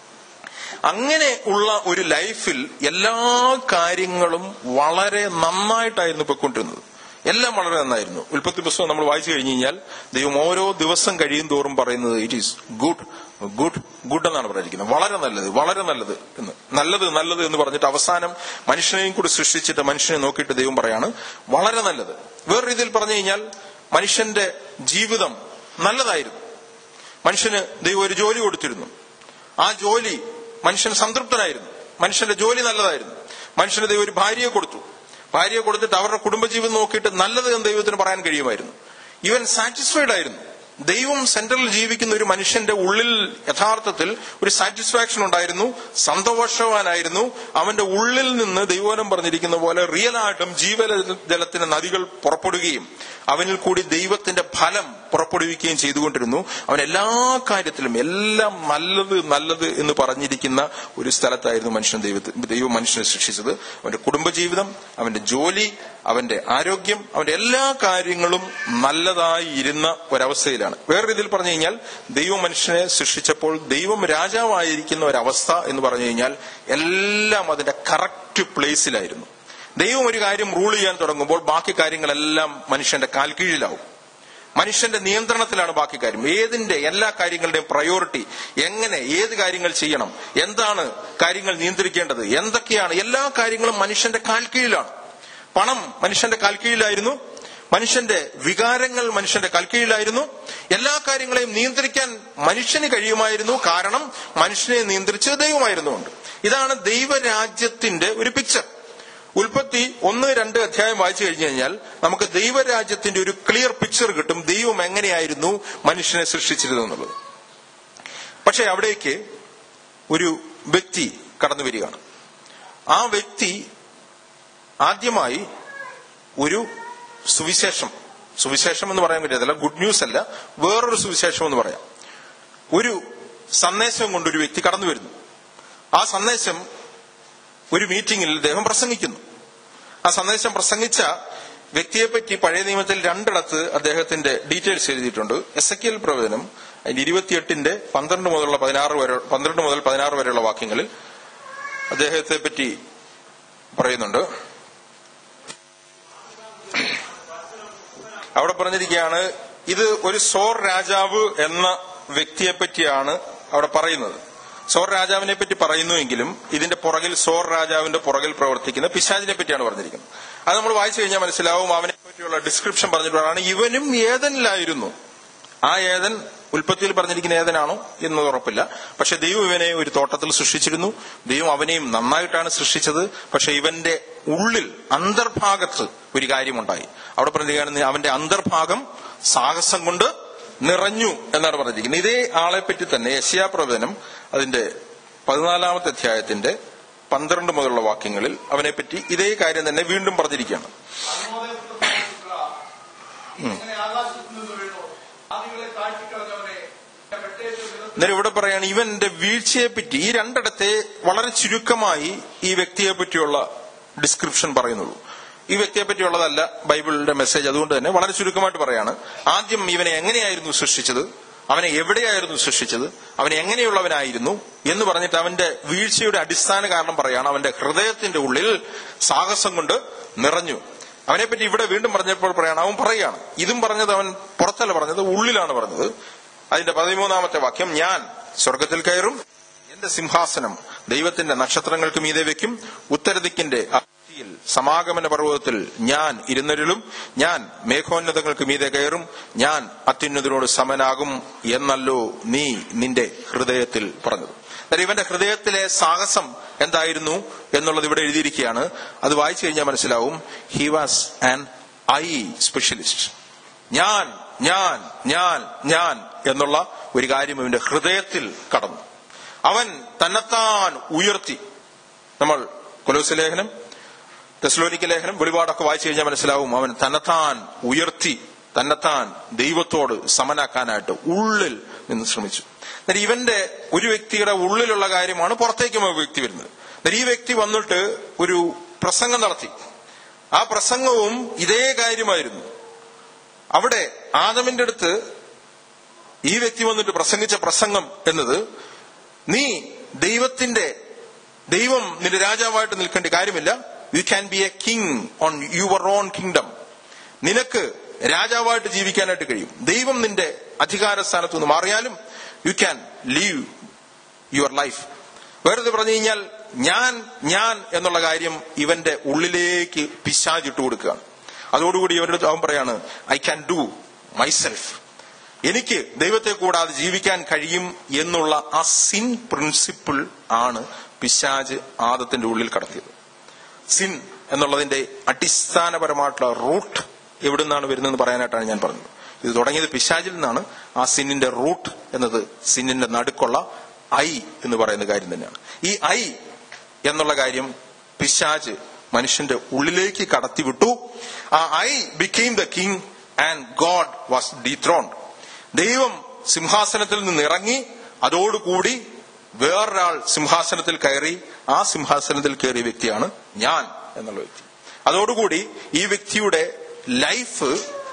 അങ്ങനെ ഉള്ള ഒരു ലൈഫിൽ എല്ലാ കാര്യങ്ങളും വളരെ നന്നായിട്ടായിരുന്നു പൊയ്ക്കൊണ്ടിരുന്നത് എല്ലാം വളരെ നന്നായിരുന്നു ഉൽപ്പത്തി പുസ്തകം നമ്മൾ വായിച്ചു കഴിഞ്ഞു കഴിഞ്ഞാൽ ദൈവം ഓരോ ദിവസം കഴിയും തോറും പറയുന്നത് it is good good good എന്നാണ് പറഞ്ഞിരിക്കുന്നത് വളരെ നല്ലത് വളരെ നല്ലത് എന്ന് നല്ലത് നല്ലത് എന്ന് പറഞ്ഞിട്ട് അവസാനം മനുഷ്യനെയും കൂടി സൃഷ്ടിച്ചിട്ട് മനുഷ്യനെ നോക്കിയിട്ട് ദൈവം പറയാണ് വളരെ നല്ലത് വേറെ രീതിയിൽ പറഞ്ഞു കഴിഞ്ഞാൽ മനുഷ്യന്റെ ജീവിതം നല്ലതായിരുന്നു മനുഷ്യന് ദൈവം ഒരു ജോലി കൊടുത്തിരുന്നു ആ ജോലി മനുഷ്യൻ സംതൃപ്തനായിരുന്നു മനുഷ്യന്റെ ജോലി നല്ലതായിരുന്നു മനുഷ്യന് ദൈവം ഒരു ഭാര്യയെ കൊടുത്തു ഭാര്യയെ കൊടുത്തിട്ട് അവരുടെ കുടുംബജീവിതം നോക്കിയിട്ട് നല്ലത് എന്ന് ദൈവത്തിന് പറയാൻ കഴിയുമായിരുന്നു ഇവൻ സാറ്റിസ്ഫൈഡ് ആയിരുന്നു ദൈവം സെന്ററിൽ ജീവിക്കുന്ന ഒരു മനുഷ്യന്റെ ഉള്ളിൽ യഥാർത്ഥത്തിൽ ഒരു സാറ്റിസ്ഫാക്ഷൻ ഉണ്ടായിരുന്നു സന്തോഷവാനായിരുന്നു അവന്റെ ഉള്ളിൽ നിന്ന് ദൈവനം പറഞ്ഞിരിക്കുന്ന പോലെ റിയൽ ആയിട്ടും ജീവജലത്തിന്റെ നദികൾ പുറപ്പെടുകയും അവനിൽ കൂടി ദൈവത്തിന്റെ ഫലം പുറപ്പെടുവിക്കുകയും ചെയ്തുകൊണ്ടിരുന്നു അവൻ എല്ലാ കാര്യത്തിലും എല്ലാം നല്ലത് നല്ലത് എന്ന് പറഞ്ഞിരിക്കുന്ന ഒരു സ്ഥലത്തായിരുന്നു മനുഷ്യൻ ദൈവത്തെ ദൈവം മനുഷ്യനെ സൃഷ്ടിച്ചത് അവന്റെ കുടുംബജീവിതം അവന്റെ ജോലി അവന്റെ ആരോഗ്യം അവന്റെ എല്ലാ കാര്യങ്ങളും നല്ലതായി ഇരുന്ന ഒരവസ്ഥയിലാണ് വേറെ രീതിയിൽ പറഞ്ഞു കഴിഞ്ഞാൽ ദൈവം മനുഷ്യനെ സൃഷ്ടിച്ചപ്പോൾ ദൈവം രാജാവായിരിക്കുന്ന ഒരവസ്ഥ എന്ന് പറഞ്ഞു കഴിഞ്ഞാൽ എല്ലാം അതിന്റെ കറക്റ്റ് പ്ലേസിലായിരുന്നു ദൈവം ഒരു കാര്യം റൂൾ ചെയ്യാൻ തുടങ്ങുമ്പോൾ ബാക്കി കാര്യങ്ങളെല്ലാം മനുഷ്യന്റെ കാൽക്കീഴിലാവും മനുഷ്യന്റെ നിയന്ത്രണത്തിലാണ് ബാക്കി കാര്യം ഏതിന്റെ എല്ലാ കാര്യങ്ങളുടെയും പ്രയോറിറ്റി എങ്ങനെ ഏത് കാര്യങ്ങൾ ചെയ്യണം എന്താണ് കാര്യങ്ങൾ നിയന്ത്രിക്കേണ്ടത് എന്തൊക്കെയാണ് എല്ലാ കാര്യങ്ങളും മനുഷ്യന്റെ കാൽക്കീഴിലാണ് പണം മനുഷ്യന്റെ കാൽക്കീഴിലായിരുന്നു മനുഷ്യന്റെ വികാരങ്ങൾ മനുഷ്യന്റെ കാൽക്കീഴിലായിരുന്നു എല്ലാ കാര്യങ്ങളെയും നിയന്ത്രിക്കാൻ മനുഷ്യന് കഴിയുമായിരുന്നു കാരണം മനുഷ്യനെ നിയന്ത്രിച്ചത് ദൈവമായിരുന്നുകൊണ്ട് ഇതാണ് ദൈവരാജ്യത്തിന്റെ ഒരു പിക്ചർ ഉൽപ്പത്തി ഒന്ന് രണ്ട് അധ്യായം വായിച്ചു കഴിഞ്ഞു കഴിഞ്ഞാൽ നമുക്ക് ദൈവരാജ്യത്തിന്റെ ഒരു ക്ലിയർ പിക്ചർ കിട്ടും ദൈവം എങ്ങനെയായിരുന്നു മനുഷ്യനെ സൃഷ്ടിച്ചിരുന്നത് എന്നുള്ളത് പക്ഷെ അവിടേക്ക് ഒരു വ്യക്തി കടന്നു വരികയാണ് ആ വ്യക്തി ആദ്യമായി ഒരു സുവിശേഷം സുവിശേഷം എന്ന് പറയാൻ പറ്റത്തില്ല ഗുഡ് ന്യൂസ് അല്ല വേറൊരു സുവിശേഷം എന്ന് പറയാം ഒരു സന്ദേശം കൊണ്ട് ഒരു വ്യക്തി കടന്നു വരുന്നു ആ സന്ദേശം ഒരു മീറ്റിംഗിൽ അദ്ദേഹം പ്രസംഗിക്കുന്നു ആ സന്ദേശം പ്രസംഗിച്ച വ്യക്തിയെപ്പറ്റി പഴയ നിയമത്തിൽ രണ്ടിടത്ത് അദ്ദേഹത്തിന്റെ ഡീറ്റെയിൽസ് എഴുതിയിട്ടുണ്ട് എസ് എ കെൽ പ്രവചനം അതിന്റെ ഇരുപത്തിയെട്ടിന്റെ പന്ത്രണ്ട് മുതലുള്ള പതിനാറ് വരെ പന്ത്രണ്ട് മുതൽ പതിനാറ് വരെയുള്ള വാക്യങ്ങളിൽ അദ്ദേഹത്തെ പറ്റി പറയുന്നുണ്ട് അവിടെ പറഞ്ഞിരിക്കുകയാണ് ഇത് ഒരു സോർ രാജാവ് എന്ന വ്യക്തിയെ പറ്റിയാണ് അവിടെ പറയുന്നത് സോർ രാജാവിനെ പറ്റി പറയുന്നുവെങ്കിലും ഇതിന്റെ പുറകിൽ സോർ രാജാവിന്റെ പുറകിൽ പ്രവർത്തിക്കുന്ന പിശാചിനെ പറ്റിയാണ് പറഞ്ഞിരിക്കുന്നത് അത് നമ്മൾ വായിച്ചു കഴിഞ്ഞാൽ മനസ്സിലാവും അവനെ പറ്റിയുള്ള ഡിസ്ക്രിപ്ഷൻ പറഞ്ഞിട്ടുള്ളതാണ് ഇവനും ഏതനിലായിരുന്നു ആ ഏതൻ ഉൽപ്പത്തിയിൽ പറഞ്ഞിരിക്കുന്ന ഏതനാണോ എന്നത് ഉറപ്പില്ല പക്ഷെ ദൈവം ഇവനെ ഒരു തോട്ടത്തിൽ സൃഷ്ടിച്ചിരുന്നു ദൈവം അവനെയും നന്നായിട്ടാണ് സൃഷ്ടിച്ചത് പക്ഷെ ഇവന്റെ ഉള്ളിൽ അന്തർഭാഗത്ത് ഒരു കാര്യമുണ്ടായി അവിടെ പറഞ്ഞിരിക്കുകയാണ് അവന്റെ അന്തർഭാഗം സാഹസം കൊണ്ട് നിറഞ്ഞു എന്നാണ് പറഞ്ഞിരിക്കുന്നത് ഇതേ ആളെ പറ്റി തന്നെ യശയാ പ്രവചനം അതിന്റെ പതിനാലാമത്തെ അധ്യായത്തിന്റെ പന്ത്രണ്ട് മുതലുള്ള വാക്യങ്ങളിൽ അവനെപ്പറ്റി ഇതേ കാര്യം തന്നെ വീണ്ടും പറഞ്ഞിരിക്കുകയാണ് അന്നേരം ഇവിടെ പറയാണ് ഇവന്റെ വീഴ്ചയെ പറ്റി ഈ രണ്ടിടത്തെ വളരെ ചുരുക്കമായി ഈ വ്യക്തിയെ പറ്റിയുള്ള ഡിസ്ക്രിപ്ഷൻ പറയുന്നുള്ളൂ ഈ വ്യക്തിയെ പറ്റിയുള്ളതല്ല ബൈബിളിന്റെ മെസ്സേജ് അതുകൊണ്ട് തന്നെ വളരെ ചുരുക്കമായിട്ട് പറയാണ് ആദ്യം ഇവനെ എങ്ങനെയായിരുന്നു സൃഷ്ടിച്ചത് അവനെ എവിടെയായിരുന്നു സൃഷ്ടിച്ചത് അവൻ എങ്ങനെയുള്ളവനായിരുന്നു എന്ന് പറഞ്ഞിട്ട് അവന്റെ വീഴ്ചയുടെ അടിസ്ഥാന കാരണം പറയാണ് അവന്റെ ഹൃദയത്തിന്റെ ഉള്ളിൽ സാഹസം കൊണ്ട് നിറഞ്ഞു അവനെപ്പറ്റി ഇവിടെ വീണ്ടും പറഞ്ഞപ്പോൾ പറയാണ് അവൻ പറയുകയാണ് ഇതും പറഞ്ഞത് അവൻ പുറത്തല്ല പറഞ്ഞത് ഉള്ളിലാണ് പറഞ്ഞത് അതിന്റെ പതിമൂന്നാമത്തെ വാക്യം ഞാൻ സ്വർഗത്തിൽ കയറും എന്റെ സിംഹാസനം ദൈവത്തിന്റെ നക്ഷത്രങ്ങൾക്ക് മീതെ വെക്കും ഉത്തരദിക്കിന്റെ അതിർത്തിയിൽ സമാഗമന പർവ്വതത്തിൽ ഞാൻ ഇരുന്നരുളും ഞാൻ മേഘോന്നതങ്ങൾക്ക് മീതെ കയറും ഞാൻ അത്യുന്നതിനോട് സമനാകും എന്നല്ലോ നീ നിന്റെ ഹൃദയത്തിൽ പറഞ്ഞത് അതായത് ഇവന്റെ ഹൃദയത്തിലെ സാഹസം എന്തായിരുന്നു എന്നുള്ളത് ഇവിടെ എഴുതിയിരിക്കുകയാണ് അത് വായിച്ചു കഴിഞ്ഞാൽ മനസ്സിലാവും he was an eye specialist ഞാൻ ഞാൻ ഞാൻ ഞാൻ എന്നുള്ള ഒരു കാര്യം ഇവന്റെ ഹൃദയത്തിൽ കടന്നു അവൻ തന്നെത്താൻ ഉയർത്തി നമ്മൾ കൊലോസ് ലേഖനം തെസ്ലോനിക്ക ലേഖനം വെളിപാടൊക്കെ വായിച്ചു കഴിഞ്ഞാൽ മനസ്സിലാവും അവൻ തന്നെത്താൻ ഉയർത്തി തന്നെത്താൻ ദൈവത്തോട് സമനാക്കാനായിട്ട് ഉള്ളിൽ നിന്ന് ശ്രമിച്ചു എന്നാൽ ഇവന്റെ ഒരു വ്യക്തിയുടെ ഉള്ളിലുള്ള കാര്യമാണ് പുറത്തേക്കും ആ വ്യക്തി വരുന്നത് എന്നാൽ ഈ വ്യക്തി വന്നിട്ട് ഒരു പ്രസംഗം നടത്തി ആ പ്രസംഗവും ഇതേ കാര്യമായിരുന്നു അവിടെ ആദമിന്റെ അടുത്ത് ഈ വ്യക്തി വന്നിട്ട് പ്രസംഗിച്ച പ്രസംഗം എന്നത് നീ ദൈവത്തിന്റെ ദൈവം നിന്റെ രാജാവായിട്ട് നിൽക്കേണ്ട കാര്യമില്ല you can be a king on your own kingdom നിനക്ക് രാജാവായിട്ട് ജീവിക്കാനായിട്ട് കഴിയും ദൈവം നിന്റെ അധികാര സ്ഥാനത്ത് നിന്ന് മാറിയാലും you can live your life വേറെ പറഞ്ഞു കഴിഞ്ഞാൽ ഞാൻ ഞാൻ എന്നുള്ള കാര്യം ഇവന്റെ ഉള്ളിലേക്ക് പിശാചിട്ട് കൊടുക്കുകയാണ് അതോടുകൂടി ഇവരുടെ അവൻ പറയാണ് ഐ ക്യാൻ ഡു മൈസെൽഫ് എനിക്ക് ദൈവത്തെ കൂടാതെ ജീവിക്കാൻ കഴിയും എന്നുള്ള ആ സിൻ പ്രിൻസിപ്പിൾ ആണ് പിശാജ് ആദത്തിന്റെ ഉള്ളിൽ കടത്തിയത് സിൻ എന്നുള്ളതിന്റെ അടിസ്ഥാനപരമായിട്ടുള്ള റൂട്ട് എവിടെ നിന്നാണ് വരുന്നതെന്ന് പറയാനായിട്ടാണ് ഞാൻ പറഞ്ഞത് ഇത് തുടങ്ങിയത് പിശാചിൽ നിന്നാണ് ആ സിന്നിന്റെ റൂട്ട് എന്നത് സിന്നിന്റെ നടുക്കുള്ള ഐ എന്ന് പറയുന്ന കാര്യം തന്നെയാണ് ഈ ഐ എന്നുള്ള കാര്യം പിശാജ് മനുഷ്യന്റെ ഉള്ളിലേക്ക് കടത്തിവിട്ടു ആ I became the king and God was dethroned ദൈവം സിംഹാസനത്തിൽ നിന്ന് ഇറങ്ങി അതോടുകൂടി വേറൊരാൾ സിംഹാസനത്തിൽ കയറി ആ സിംഹാസനത്തിൽ കയറിയ വ്യക്തിയാണ് ഞാൻ എന്നുള്ള വ്യക്തി അതോടുകൂടി ഈ വ്യക്തിയുടെ ലൈഫ്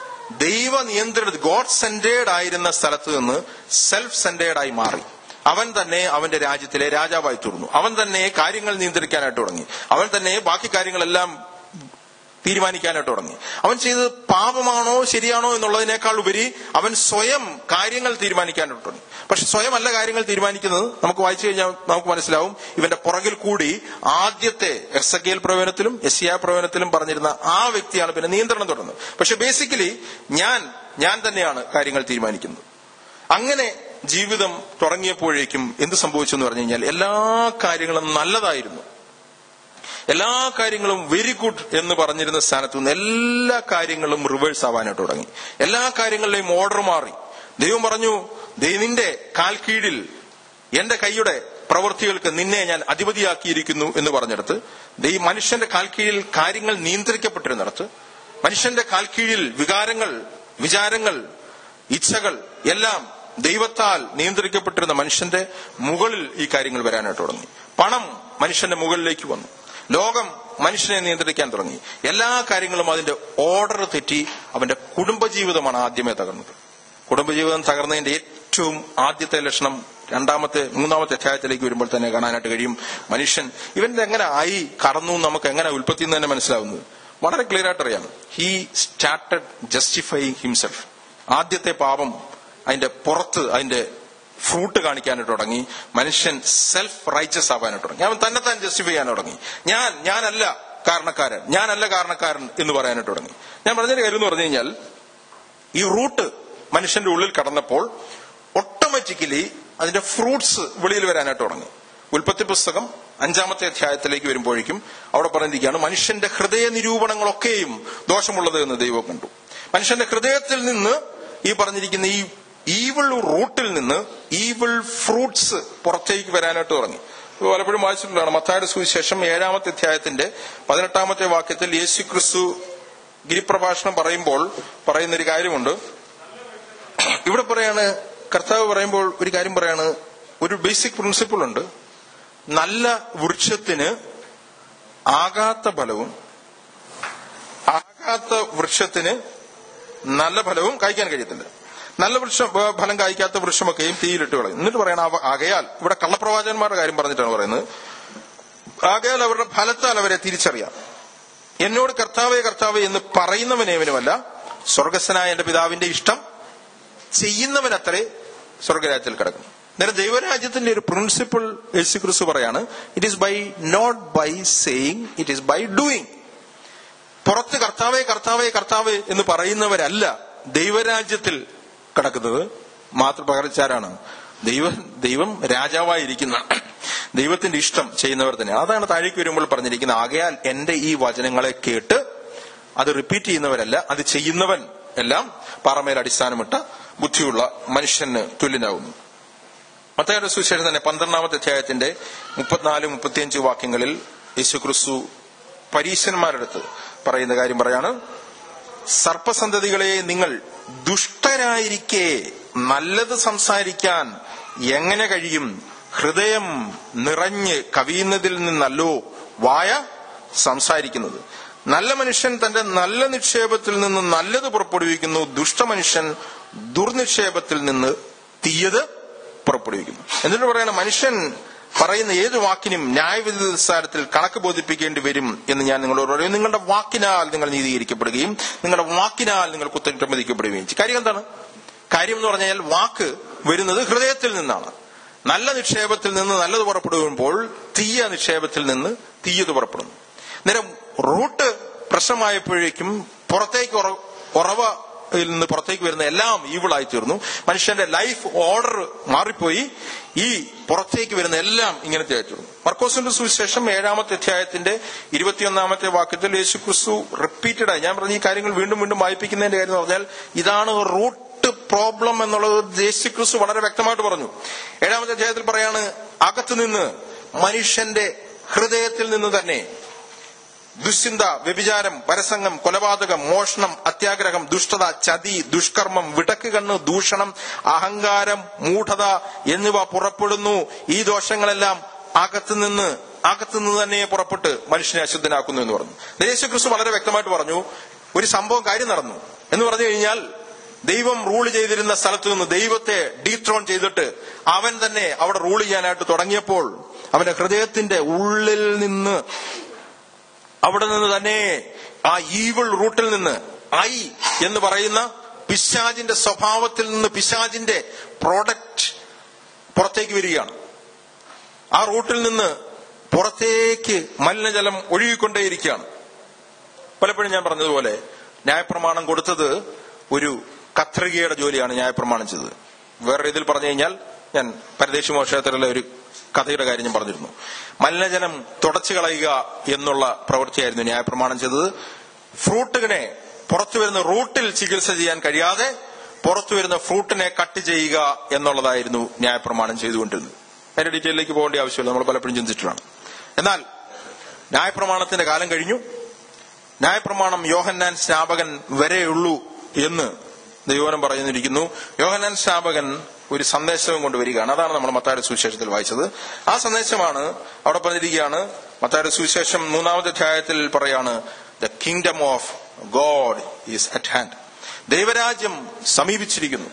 ദൈവ നിയന്ത്രിത ഗോഡ് സെന്റേഡ് ആയിരുന്ന സ്ഥലത്ത് നിന്ന് സെൽഫ് സെന്റേഡ് ആയി മാറി അവൻ തന്നെ അവന്റെ രാജ്യത്തിലെ രാജാവായി തീർന്നു അവൻ തന്നെ കാര്യങ്ങൾ നിയന്ത്രിക്കാനായിട്ട് തുടങ്ങി അവൻ തന്നെ ബാക്കി കാര്യങ്ങളെല്ലാം തീരുമാനിക്കാനായിട്ട് തുടങ്ങി അവൻ ചെയ്തത് പാപമാണോ ശരിയാണോ എന്നുള്ളതിനേക്കാൾ ഉപരി അവൻ സ്വയം കാര്യങ്ങൾ തീരുമാനിക്കാനായിട്ട് തുടങ്ങി പക്ഷെ സ്വയമല്ല കാര്യങ്ങൾ തീരുമാനിക്കുന്നത് നമുക്ക് വായിച്ചു കഴിഞ്ഞാൽ നമുക്ക് മനസ്സിലാവും ഇവന്റെ പുറകിൽ കൂടി ആദ്യത്തെ എസ് എ പ്രവചനത്തിലും എസ് എ പ്രവചനത്തിലും പറഞ്ഞിരുന്ന ആ വ്യക്തിയാണ് പിന്നെ നിയന്ത്രണം തുടർന്നത് പക്ഷെ ബേസിക്കലി ഞാൻ ഞാൻ തന്നെയാണ് കാര്യങ്ങൾ തീരുമാനിക്കുന്നത് അങ്ങനെ ജീവിതം തുടങ്ങിയപ്പോഴേക്കും എന്ത് സംഭവിച്ചു എന്ന് പറഞ്ഞു കഴിഞ്ഞാൽ എല്ലാ കാര്യങ്ങളും നല്ലതായിരുന്നു എല്ലാ കാര്യങ്ങളും വെരി ഗുഡ് എന്ന് പറഞ്ഞിരുന്ന സ്ഥാനത്തു നിന്ന് എല്ലാ കാര്യങ്ങളും റിവേഴ്സ് ആവാനായിട്ട് തുടങ്ങി എല്ലാ കാര്യങ്ങളിലെയും ഓർഡർ മാറി ദൈവം പറഞ്ഞു നിന്റെ കാൽ കീഴിൽ എന്റെ കൈയുടെ പ്രവൃത്തികൾക്ക് നിന്നെ ഞാൻ അധിപതിയാക്കിയിരിക്കുന്നു എന്ന് പറഞ്ഞിടത്ത് ഈ മനുഷ്യന്റെ കാൽ കീഴിൽ കാര്യങ്ങൾ നിയന്ത്രിക്കപ്പെട്ടിരുന്നിടത്ത് മനുഷ്യന്റെ കാൽ കീഴിൽ വികാരങ്ങൾ വിചാരങ്ങൾ ഇച്ഛകൾ എല്ലാം ദൈവത്താൽ നിയന്ത്രിക്കപ്പെട്ടിരുന്ന മനുഷ്യന്റെ മുകളിൽ ഈ കാര്യങ്ങൾ വരാനായിട്ട് തുടങ്ങി പണം മനുഷ്യന്റെ മുകളിലേക്ക് വന്നു ലോകം മനുഷ്യനെ നിയന്ത്രിക്കാൻ തുടങ്ങി എല്ലാ കാര്യങ്ങളും അതിന്റെ ഓർഡർ തെറ്റി അവന്റെ കുടുംബജീവിതമാണ് ആദ്യമേ തകർന്നത് കുടുംബജീവിതം തകർന്നതിന്റെ ഏറ്റവും ആദ്യത്തെ ലക്ഷണം രണ്ടാമത്തെ മൂന്നാമത്തെ അധ്യായത്തിലേക്ക് വരുമ്പോൾ തന്നെ കാണാനായിട്ട് കഴിയും മനുഷ്യൻ ഇവന്റെ എങ്ങനെ ആയി കടന്നു നമുക്ക് എങ്ങനെ ഉൽപ്പത്തി എന്ന് തന്നെ മനസ്സിലാവുന്നത് വളരെ ക്ലിയർ ആയിട്ട് അറിയാം ഹി സ്റ്റാർട്ടഡ് ജസ്റ്റിഫൈങ് ഹിംസെൽഫ് ആദ്യത്തെ പാപം അതിന്റെ പുറത്ത് അതിന്റെ ഫ്രൂട്ട് കാണിക്കാനായിട്ട് തുടങ്ങി മനുഷ്യൻ സെൽഫ് റൈച്ചസ് ആവാനായിട്ട് തുടങ്ങി അവൻ തന്നെ താൻ ജസ്റ്റിഫൈ ചെയ്യാൻ തുടങ്ങി ഞാൻ ഞാനല്ല കാരണക്കാരൻ ഞാനല്ല കാരണക്കാരൻ എന്ന് പറയാനായിട്ട് തുടങ്ങി ഞാൻ പറഞ്ഞൊരു കാര്യം എന്ന് പറഞ്ഞു കഴിഞ്ഞാൽ ഈ റൂട്ട് മനുഷ്യന്റെ ഉള്ളിൽ കടന്നപ്പോൾ ഓട്ടോമാറ്റിക്കലി അതിന്റെ ഫ്രൂട്ട്സ് വെളിയിൽ വരാനായിട്ട് തുടങ്ങി ഉൽപ്പത്തി പുസ്തകം അഞ്ചാമത്തെ അധ്യായത്തിലേക്ക് വരുമ്പോഴേക്കും അവിടെ പറഞ്ഞിരിക്കുകയാണ് മനുഷ്യന്റെ ഹൃദയ നിരൂപണങ്ങളൊക്കെയും ദോഷമുള്ളത് എന്ന് ദൈവം കണ്ടു മനുഷ്യന്റെ ഹൃദയത്തിൽ നിന്ന് ഈ പറഞ്ഞിരിക്കുന്ന ഈ ഈവിൾ റൂട്ടിൽ നിന്ന് ഈവിൾ ഫ്രൂട്ട്സ് പുറത്തേക്ക് വരാനായിട്ട് തുടങ്ങി ഇത് പലപ്പോഴും വായിച്ചിട്ടുള്ളതാണ് മത്തായുടെ സുവിശേഷം ഏഴാമത്തെ അധ്യായത്തിന്റെ പതിനെട്ടാമത്തെ വാക്യത്തിൽ യേശു ക്രിസ്തു ഗിരിപ്രഭാഷണം പറയുമ്പോൾ പറയുന്നൊരു കാര്യമുണ്ട് ഇവിടെ പറയാണ് കർത്താവ് പറയുമ്പോൾ ഒരു കാര്യം പറയാണ് ഒരു ബേസിക് പ്രിൻസിപ്പിൾ ഉണ്ട് നല്ല വൃക്ഷത്തിന് ആകാത്ത ഫലവും ആകാത്ത വൃക്ഷത്തിന് നല്ല ഫലവും കഴിക്കാൻ കഴിയത്തില്ല നല്ല വൃക്ഷം ഫലം കായ്ക്കാത്ത വൃക്ഷമൊക്കെയും തീയിലിട്ട് കളയും എന്നിട്ട് പറയണം അവ ആകയാൽ ഇവിടെ കള്ളപ്രവാചകന്മാരുടെ കാര്യം പറഞ്ഞിട്ടാണ് പറയുന്നത് ആകയാൽ അവരുടെ ഫലത്താൽ അവരെ തിരിച്ചറിയാം എന്നോട് കർത്താവേ കർത്താവേ എന്ന് പറയുന്നവനേവനുമല്ല സ്വർഗസ്ഥനായ എന്റെ പിതാവിന്റെ ഇഷ്ടം ചെയ്യുന്നവനത്രേ സ്വർഗരാജ്യത്തിൽ കിടക്കും നേരെ ദൈവരാജ്യത്തിന്റെ ഒരു പ്രിൻസിപ്പിൾ യേശു ക്രിസ്തു പറയാണ് it is by not by saying it is by doing പുറത്ത് കർത്താവേ കർത്താവേ കർത്താവേ എന്ന് പറയുന്നവരല്ല ദൈവരാജ്യത്തിൽ കിടക്കുന്നത് മാതൃ പകർച്ചാരാണ് ദൈവ ദൈവം രാജാവായിരിക്കുന്ന ദൈവത്തിന്റെ ഇഷ്ടം ചെയ്യുന്നവർ തന്നെ അതാണ് താഴേക്ക് വരുമ്പോൾ പറഞ്ഞിരിക്കുന്നത് ആകയാൽ എന്റെ ഈ വചനങ്ങളെ കേട്ട് അത് റിപ്പീറ്റ് ചെയ്യുന്നവരല്ല അത് ചെയ്യുന്നവൻ എല്ലാം പാറമേൽ അടിസ്ഥാനമിട്ട ബുദ്ധിയുള്ള മനുഷ്യന് തുല്യനാകുന്നു മത്തയുടെ സുവിശേഷം തന്നെ പന്ത്രണ്ടാമത്തെ അധ്യായത്തിന്റെ മുപ്പത്തിനാല് മുപ്പത്തിയഞ്ച് വാക്യങ്ങളിൽ യേശുക്രിസ്തു പരീശന്മാരുടെ അടുത്ത് പറയുന്ന കാര്യം പറയാണ് സർപ്പസന്തതികളെ നിങ്ങൾ ദുഷ്ടരായിരിക്കെ നല്ലത് സംസാരിക്കാൻ എങ്ങനെ കഴിയും ഹൃദയം നിറഞ്ഞ് കവിയുന്നതിൽ നിന്നല്ലോ വായ സംസാരിക്കുന്നത് നല്ല മനുഷ്യൻ തന്റെ നല്ല നിക്ഷേപത്തിൽ നിന്ന് നല്ലത് പുറപ്പെടുവിക്കുന്നു ദുഷ്ടമനുഷ്യൻ ദുർനിക്ഷേപത്തിൽ നിന്ന് തീയത് പുറപ്പെടുവിക്കുന്നു എന്നിട്ട് പറയണം മനുഷ്യൻ പറയുന്ന ഏത് വാക്കിനും ന്യായവിധി നിസ്സാരത്തിൽ കണക്ക് ബോധിപ്പിക്കേണ്ടി വരും എന്ന് ഞാൻ നിങ്ങളോട് പറയും നിങ്ങളുടെ വാക്കിനാൽ നിങ്ങൾ നീതീകരിക്കപ്പെടുകയും നിങ്ങളുടെ വാക്കിനാൽ നിങ്ങൾ കുറ്റം വിധിക്കപ്പെടുകയും ചെയ്യും കാര്യം എന്താണ് കാര്യം എന്ന് പറഞ്ഞാൽ വാക്ക് വരുന്നത് ഹൃദയത്തിൽ നിന്നാണ് നല്ല നിക്ഷേപത്തിൽ നിന്ന് നല്ലത് പുറപ്പെടുമ്പോൾ തീയ നിക്ഷേപത്തിൽ നിന്ന് തീയത് പുറപ്പെടുന്നു നേരം റൂട്ട് പ്രശ്നമായപ്പോഴേക്കും പുറത്തേക്ക് ഉറവ നിന്ന് പുറത്തേക്ക് വരുന്ന എല്ലാം ഈവിളായി തീർന്നു മനുഷ്യന്റെ ലൈഫ് ഓർഡർ മാറിപ്പോയി ഈ പുറത്തേക്ക് വരുന്ന എല്ലാം ഇങ്ങനത്തെ ആയിത്തീർന്നു മർക്കോസിന്റെ സുവിശേഷം ഏഴാമത്തെ അധ്യായത്തിന്റെ ഇരുപത്തിയൊന്നാമത്തെ വാക്യത്തിൽ യേശു ക്രിസ്തു റിപ്പീറ്റഡ് ആയി ഞാൻ പറഞ്ഞ ഈ കാര്യങ്ങൾ വീണ്ടും വീണ്ടും വായിപ്പിക്കുന്നതിന്റെ കാര്യം എന്ന് പറഞ്ഞാൽ ഇതാണ് റൂട്ട് പ്രോബ്ലം എന്നുള്ളത് യേശു ക്രിസ്തു വളരെ വ്യക്തമായിട്ട് പറഞ്ഞു ഏഴാമത്തെ അധ്യായത്തിൽ പറയാണ് അകത്തു നിന്ന് മനുഷ്യന്റെ ഹൃദയത്തിൽ നിന്ന് തന്നെ ദുശ്ചിന്ത വ്യഭിചാരം പരസംഗം കൊലപാതകം മോഷണം അത്യാഗ്രഹം ദുഷ്ടത ചതി ദുഷ്കർമ്മം വിടക്ക് കണ്ണ് ദൂഷണം അഹങ്കാരം മൂഢത എന്നിവ പുറപ്പെടുന്നു ഈ ദോഷങ്ങളെല്ലാം അകത്തുനിന്ന് അകത്തുനിന്ന് തന്നെ പുറപ്പെട്ട് മനുഷ്യനെ അശുദ്ധനാക്കുന്നു എന്ന് പറഞ്ഞു യേശു ക്രിസ്തു വളരെ വ്യക്തമായിട്ട് പറഞ്ഞു ഒരു സംഭവം കാര്യം നടന്നു എന്ന് പറഞ്ഞു കഴിഞ്ഞാൽ ദൈവം റൂൾ ചെയ്തിരുന്ന സ്ഥലത്ത് നിന്ന് ദൈവത്തെ ഡീത്രോൺ ചെയ്തിട്ട് അവൻ തന്നെ അവിടെ റൂൾ ചെയ്യാനായിട്ട് തുടങ്ങിയപ്പോൾ അവന്റെ ഹൃദയത്തിന്റെ ഉള്ളിൽ നിന്ന് അവിടെ നിന്ന് തന്നെ ആ ഈവിൾ റൂട്ടിൽ നിന്ന് ഐ എന്ന് പറയുന്ന പിശാജിന്റെ സ്വഭാവത്തിൽ നിന്ന് പിശാജിന്റെ പ്രോഡക്റ്റ് പുറത്തേക്ക് വരികയാണ് ആ റൂട്ടിൽ നിന്ന് പുറത്തേക്ക് മലിനജലം ഒഴുകിക്കൊണ്ടേയിരിക്കുകയാണ് പലപ്പോഴും ഞാൻ പറഞ്ഞതുപോലെ ന്യായപ്രമാണം കൊടുത്തത് ഒരു കത്രികയുടെ ജോലിയാണ് ന്യായപ്രമാണം ചെയ്തത് വേറെ രീതിയിൽ പറഞ്ഞു കഴിഞ്ഞാൽ ഞാൻ പരദേശി മോക്ഷത്തിലുള്ള ഒരു കഥയുടെ കാര്യം ഞാൻ പറഞ്ഞിരുന്നു മലിനജലം തുടച്ചു കളയുക എന്നുള്ള പ്രവൃത്തിയായിരുന്നു ന്യായപ്രമാണം ചെയ്തത് ഫ്രൂട്ടുകളെ പുറത്തു വരുന്ന റൂട്ടിൽ ചികിത്സ ചെയ്യാൻ കഴിയാതെ പുറത്തു വരുന്ന ഫ്രൂട്ടിനെ കട്ട് ചെയ്യുക എന്നുള്ളതായിരുന്നു ന്യായപ്രമാണം ചെയ്തുകൊണ്ടിരുന്നത് അതിന്റെ ഡീറ്റെയിലേക്ക് പോകേണ്ട ആവശ്യമില്ല നമ്മൾ പലപ്പോഴും ചിന്തിച്ചിട്ടുള്ളതാണ് എന്നാൽ ന്യായപ്രമാണത്തിന്റെ കാലം കഴിഞ്ഞു ന്യായപ്രമാണം യോഹന്നാൻ സ്നാപകൻ വരെയുള്ളൂ എന്ന് ദൈവനം പറയുന്നിരിക്കുന്നു യോഹന്നാൻ സ്നാപകൻ ഒരു സന്ദേശവും കൊണ്ടുവരികയാണ് അതാണ് നമ്മൾ മത്തായുടെ സുവിശേഷത്തിൽ വായിച്ചത് ആ സന്ദേശമാണ് അവിടെ പറഞ്ഞിരിക്കുകയാണ് മത്തായുടെ സുവിശേഷം മൂന്നാമത്തെ അധ്യായത്തിൽ പറയാണ് the kingdom of God is at hand ദൈവരാജ്യം സമീപിച്ചിരിക്കുന്നു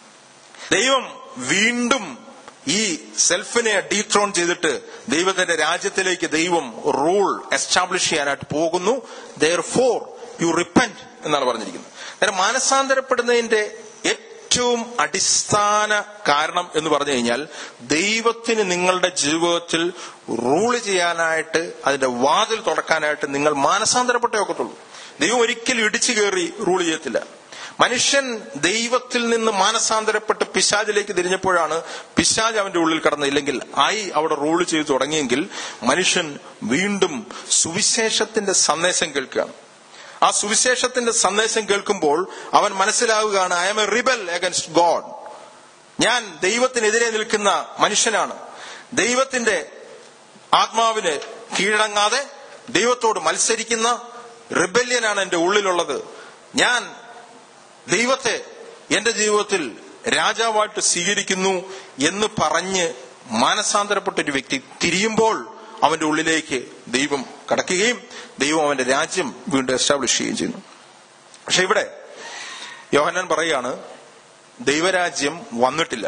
ദൈവം വീണ്ടും ഈ സെൽഫിനെ ഡീത്രോൺ ചെയ്തിട്ട് ദൈവത്തിന്റെ രാജ്യത്തിലേക്ക് ദൈവം റൂൾ എസ്റ്റാബ്ലിഷ് ചെയ്യാനായിട്ട് പോകുന്നു ദർ ഫോർ യു റിപ്പന്റ് എന്നാണ് പറഞ്ഞിരിക്കുന്നത് അന്നേരം മാനസാന്തരപ്പെടുന്നതിന്റെ ഏറ്റവും അടിസ്ഥാന കാരണം എന്ന് പറഞ്ഞു കഴിഞ്ഞാൽ ദൈവത്തിന് നിങ്ങളുടെ ജീവിതത്തിൽ റൂൾ ചെയ്യാനായിട്ട് അതിന്റെ വാതിൽ തുറക്കാനായിട്ട് നിങ്ങൾ മാനസാന്തരപ്പെട്ടേ ഒക്കത്തുള്ളൂ ദൈവം ഒരിക്കലും ഇടിച്ചു കയറി റൂൾ ചെയ്യത്തില്ല മനുഷ്യൻ ദൈവത്തിൽ നിന്ന് മാനസാന്തരപ്പെട്ട് പിശാജിലേക്ക് തിരിഞ്ഞപ്പോഴാണ് പിശാജ് അവന്റെ ഉള്ളിൽ കടന്നത് ഇല്ലെങ്കിൽ ഐ അവിടെ റൂൾ ചെയ്തു തുടങ്ങിയെങ്കിൽ മനുഷ്യൻ വീണ്ടും സുവിശേഷത്തിന്റെ സന്ദേശം കേൾക്കുകയാണ് ആ സുവിശേഷത്തിന്റെ സന്ദേശം കേൾക്കുമ്പോൾ അവൻ മനസ്സിലാവുകയാണ് I am a rebel against God ഞാൻ ദൈവത്തിനെതിരെ നിൽക്കുന്ന മനുഷ്യനാണ് ദൈവത്തിന്റെ ആത്മാവിന് കീഴടങ്ങാതെ ദൈവത്തോട് മത്സരിക്കുന്ന റിബല്യനാണ് എന്റെ ഉള്ളിലുള്ളത് ഞാൻ ദൈവത്തെ എന്റെ ജീവിതത്തിൽ രാജാവായിട്ട് സ്വീകരിക്കുന്നു എന്ന് പറഞ്ഞ് മാനസാന്തരപ്പെട്ട ഒരു വ്യക്തി തിരിയുമ്പോൾ അവന്റെ ഉള്ളിലേക്ക് ദൈവം കടക്കുകയും ദൈവം അവന്റെ രാജ്യം വീണ്ടും എസ്റ്റാബ്ലിഷ് ചെയ്യുകയും ചെയ്യുന്നു പക്ഷെ ഇവിടെ യോഹന്നാൻ പറയാണ് ദൈവരാജ്യം വന്നിട്ടില്ല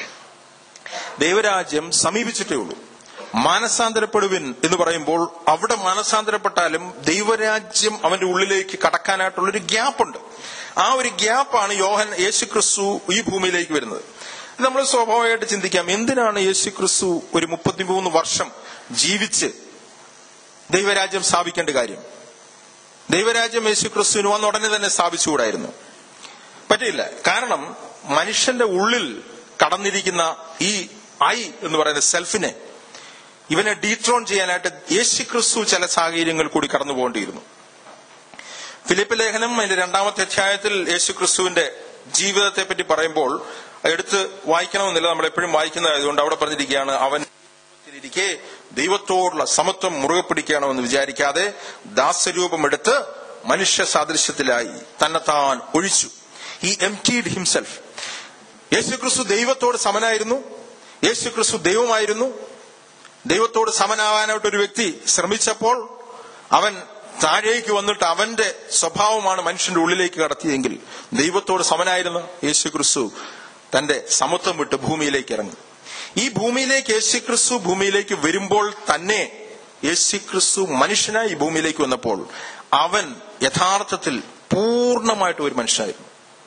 ദൈവരാജ്യം സമീപിച്ചിട്ടേ ഉള്ളൂ മാനസാന്തരപ്പെടുവിൻ എന്ന് പറയുമ്പോൾ അവിടെ മാനസാന്തരപ്പെട്ടാലും ദൈവരാജ്യം അവന്റെ ഉള്ളിലേക്ക് കടക്കാനായിട്ടുള്ളൊരു ഗ്യാപ്പുണ്ട് ആ ഒരു ഗ്യാപ്പാണ് യോഹൻ യേശു ക്രിസ്തു ഈ ഭൂമിയിലേക്ക് വരുന്നത് നമ്മൾ സ്വാഭാവികമായിട്ട് ചിന്തിക്കാം എന്തിനാണ് യേശു ക്രിസ്തു ഒരു മുപ്പത്തിമൂന്ന് വർഷം ജീവിച്ച് ദൈവരാജ്യം സ്ഥാപിക്കേണ്ട കാര്യം ദൈവരാജ്യം യേശു ക്രിസ്തുവിന് വന്ന ഉടനെ തന്നെ സ്ഥാപിച്ചുകൂടായിരുന്നു പറ്റില്ല കാരണം മനുഷ്യന്റെ ഉള്ളിൽ കടന്നിരിക്കുന്ന ഈ ഐ എന്ന് പറയുന്ന സെൽഫിനെ ഇവനെ ഡീത്രോൺ ചെയ്യാനായിട്ട് യേശു ക്രിസ്തു ചില സാഹചര്യങ്ങൾ കൂടി കടന്നു പോകേണ്ടിയിരുന്നു ഫിലിപ്പ് ലേഖനം അതിന്റെ രണ്ടാമത്തെ അധ്യായത്തിൽ യേശു ക്രിസ്തുവിന്റെ ജീവിതത്തെ പറ്റി പറയുമ്പോൾ എടുത്ത് വായിക്കണമെന്നില്ല നമ്മൾ എപ്പോഴും വായിക്കുന്നതായതുകൊണ്ട് അവിടെ പറഞ്ഞിരിക്കുകയാണ് അവൻ ഇരിക്കെ ദൈവത്തോടുള്ള സമത്വം മുറുകെ പിടിക്കണമെന്ന് വിചാരിക്കാതെ ദാസരൂപമെടുത്ത് മനുഷ്യ സാദൃശ്യത്തിലായി തന്നെത്താൻ ഒഴിച്ചു ഈ എംറ്റീഡ് ഹിംസെൽഫ് യേശുക്രിസ്തു ദൈവത്തോട് സമനായിരുന്നു യേശുക്രിസ്തു ദൈവമായിരുന്നു ദൈവത്തോട് സമനാവാനായിട്ട് ഒരു വ്യക്തി ശ്രമിച്ചപ്പോൾ അവൻ താഴേക്ക് വന്നിട്ട് അവന്റെ സ്വഭാവമാണ് മനുഷ്യന്റെ ഉള്ളിലേക്ക് കടത്തിയെങ്കിൽ ദൈവത്തോട് സമനായിരുന്ന യേശു ക്രിസ്തു തന്റെ സമത്വം വിട്ട് ഭൂമിയിലേക്ക് ഇറങ്ങി ഈ ഭൂമിയിലേക്ക് യേശു ക്രിസ്തു ഭൂമിയിലേക്ക് വരുമ്പോൾ തന്നെ യേശു ക്രിസ്തു മനുഷ്യനായി ഈ ഭൂമിയിലേക്ക് വന്നപ്പോൾ അവൻ യഥാർത്ഥത്തിൽ പൂർണ്ണമായിട്ട് ഒരു മനുഷ്യനായിരുന്നു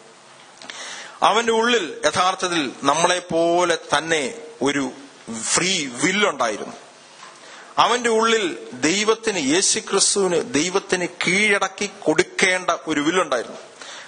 അവന്റെ ഉള്ളിൽ യഥാർത്ഥത്തിൽ നമ്മളെ പോലെ തന്നെ ഒരു ഫ്രീ വില്ലുണ്ടായിരുന്നു അവന്റെ ഉള്ളിൽ ദൈവത്തിന് യേശുക്രിസ്തുവിന് ദൈവത്തിന് കീഴടക്കി കൊടുക്കേണ്ട ഒരു വില്ലുണ്ടായിരുന്നു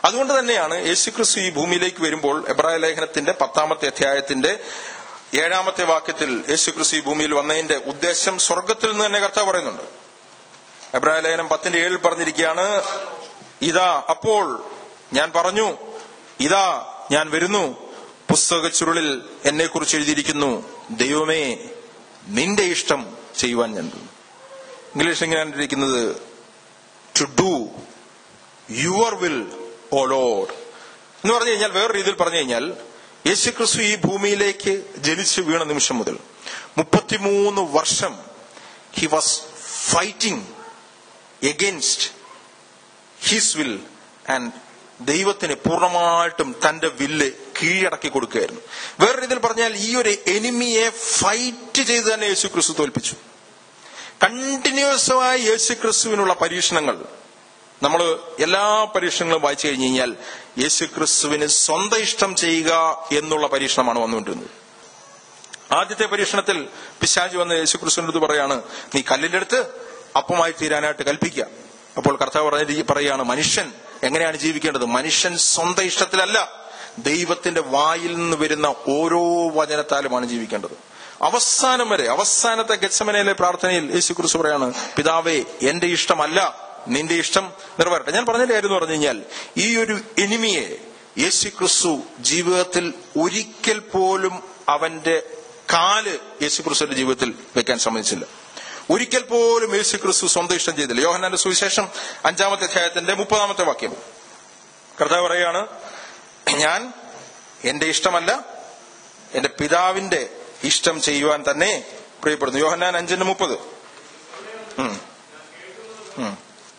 അതുകൊണ്ട് തന്നെയാണ് യേശുക്രിസ്തു ഈ ഭൂമിയിലേക്ക് വരുമ്പോൾ എബ്രായ ലേഖനത്തിന്റെ പത്താമത്തെ അധ്യായത്തിന്റെ ഏഴാമത്തെ വാക്യത്തിൽ യേശുക്രിസ്തു ഈ ഭൂമിയിൽ വന്നതിന്റെ ഉദ്ദേശം സ്വർഗത്തിൽ നിന്ന് തന്നെ കർത്താവ് പറയുന്നുണ്ട് എബ്രായ ലേഖനം പത്തിന്റെ ഏഴിൽ പറഞ്ഞിരിക്കുകയാണ് ഇതാ അപ്പോൾ ഞാൻ പറഞ്ഞു ഇതാ ഞാൻ വരുന്നു പുസ്തക ചുരുളിൽ എന്നെ കുറിച്ച് എഴുതിയിരിക്കുന്നു ദൈവമേ നിന്റെ ഇഷ്ടം ചെയ്യുവാൻ ഞാൻ വരുന്നു. ഇംഗ്ലീഷ് എങ്ങനെയാണ് ഇരിക്കുന്നത് to do your will O Lord എന്ന് പറഞ്ഞു കഴിഞ്ഞാൽ വേറെ രീതിയിൽ പറഞ്ഞു കഴിഞ്ഞാൽ യേശുക്രിസ്തു ഈ ഭൂമിയിലേക്ക് ജനിച്ചു വീണ നിമിഷം മുതൽ മുപ്പത്തിമൂന്ന് വർഷം he was fighting against his will and ദൈവത്തിന് പൂർണ്ണമായിട്ടും തന്റെ വില്ല് കീഴടക്കി കൊടുക്കുകയായിരുന്നു വേറെ രീതിയിൽ പറഞ്ഞാൽ ഈ ഒരു എനിമിയെ ഫൈറ്റ് ചെയ്ത് തന്നെ യേശു ക്രിസ്തു തോൽപ്പിച്ചു കണ്ടിന്യൂസമായി യേശു ക്രിസ്തുവിനുള്ള പരീക്ഷണങ്ങൾ നമ്മൾ എല്ലാ പരീക്ഷണങ്ങളും വായിച്ചു കഴിഞ്ഞു കഴിഞ്ഞാൽ യേശു ക്രിസ്തുവിന് സ്വന്തം ഇഷ്ടം ചെയ്യുക എന്നുള്ള പരീക്ഷണമാണ് വന്നുകൊണ്ടിരുന്നത് ആദ്യത്തെ പരീക്ഷണത്തിൽ പിശാജ് വന്ന് യേശു ക്രിസ്തുവിനടുത്ത് പറയാണ് നീ കല്ലിന്റെ അടുത്ത് അപ്പമായി തീരാനായിട്ട് കൽപ്പിക്കുക അപ്പോൾ കർത്താവ് പറഞ്ഞ പറയാണ് മനുഷ്യൻ എങ്ങനെയാണ് ജീവിക്കേണ്ടത് മനുഷ്യൻ സ്വന്തം ഇഷ്ടത്തിലല്ല ദൈവത്തിന്റെ വായിൽ നിന്ന് വരുന്ന ഓരോ വചനത്താലുമാണ് ജീവിക്കേണ്ടത് അവസാനം വരെ അവസാനത്തെ ഗച്ചമനയിലെ പ്രാർത്ഥനയിൽ യേശു കുറിച്ച് പറയാണ് പിതാവേ എന്റെ ഇഷ്ടമല്ല നിന്റെ ഇഷ്ടം നിറവേറട്ടെ ഞാൻ പറഞ്ഞ കാര്യം എന്ന് പറഞ്ഞു കഴിഞ്ഞാൽ ഈ ഒരു എനിമിയെ യേശു ക്രിസ്തു ജീവിതത്തിൽ ഒരിക്കൽ പോലും അവന്റെ കാല് യേശു ക്രിസ്തുവിന്റെ ജീവിതത്തിൽ വെക്കാൻ സമ്മതിച്ചില്ല ഒരിക്കൽ പോലും യേശു ക്രിസ്തു സ്വന്തം ഇഷ്ടം ചെയ്തില്ല യോഹന്നാന്റെ സുവിശേഷം അഞ്ചാമത്തെ അധ്യായത്തിന്റെ മുപ്പതാമത്തെ വാക്യം കർത്താവ് പറയാണ് ഞാൻ എന്റെ ഇഷ്ടമല്ല എന്റെ പിതാവിന്റെ ഇഷ്ടം ചെയ്യുവാൻ തന്നെ പ്രിയപ്പെടുന്നു യോഹന്നാൻ അഞ്ചിന്റെ മുപ്പത് ഉം. ഉം.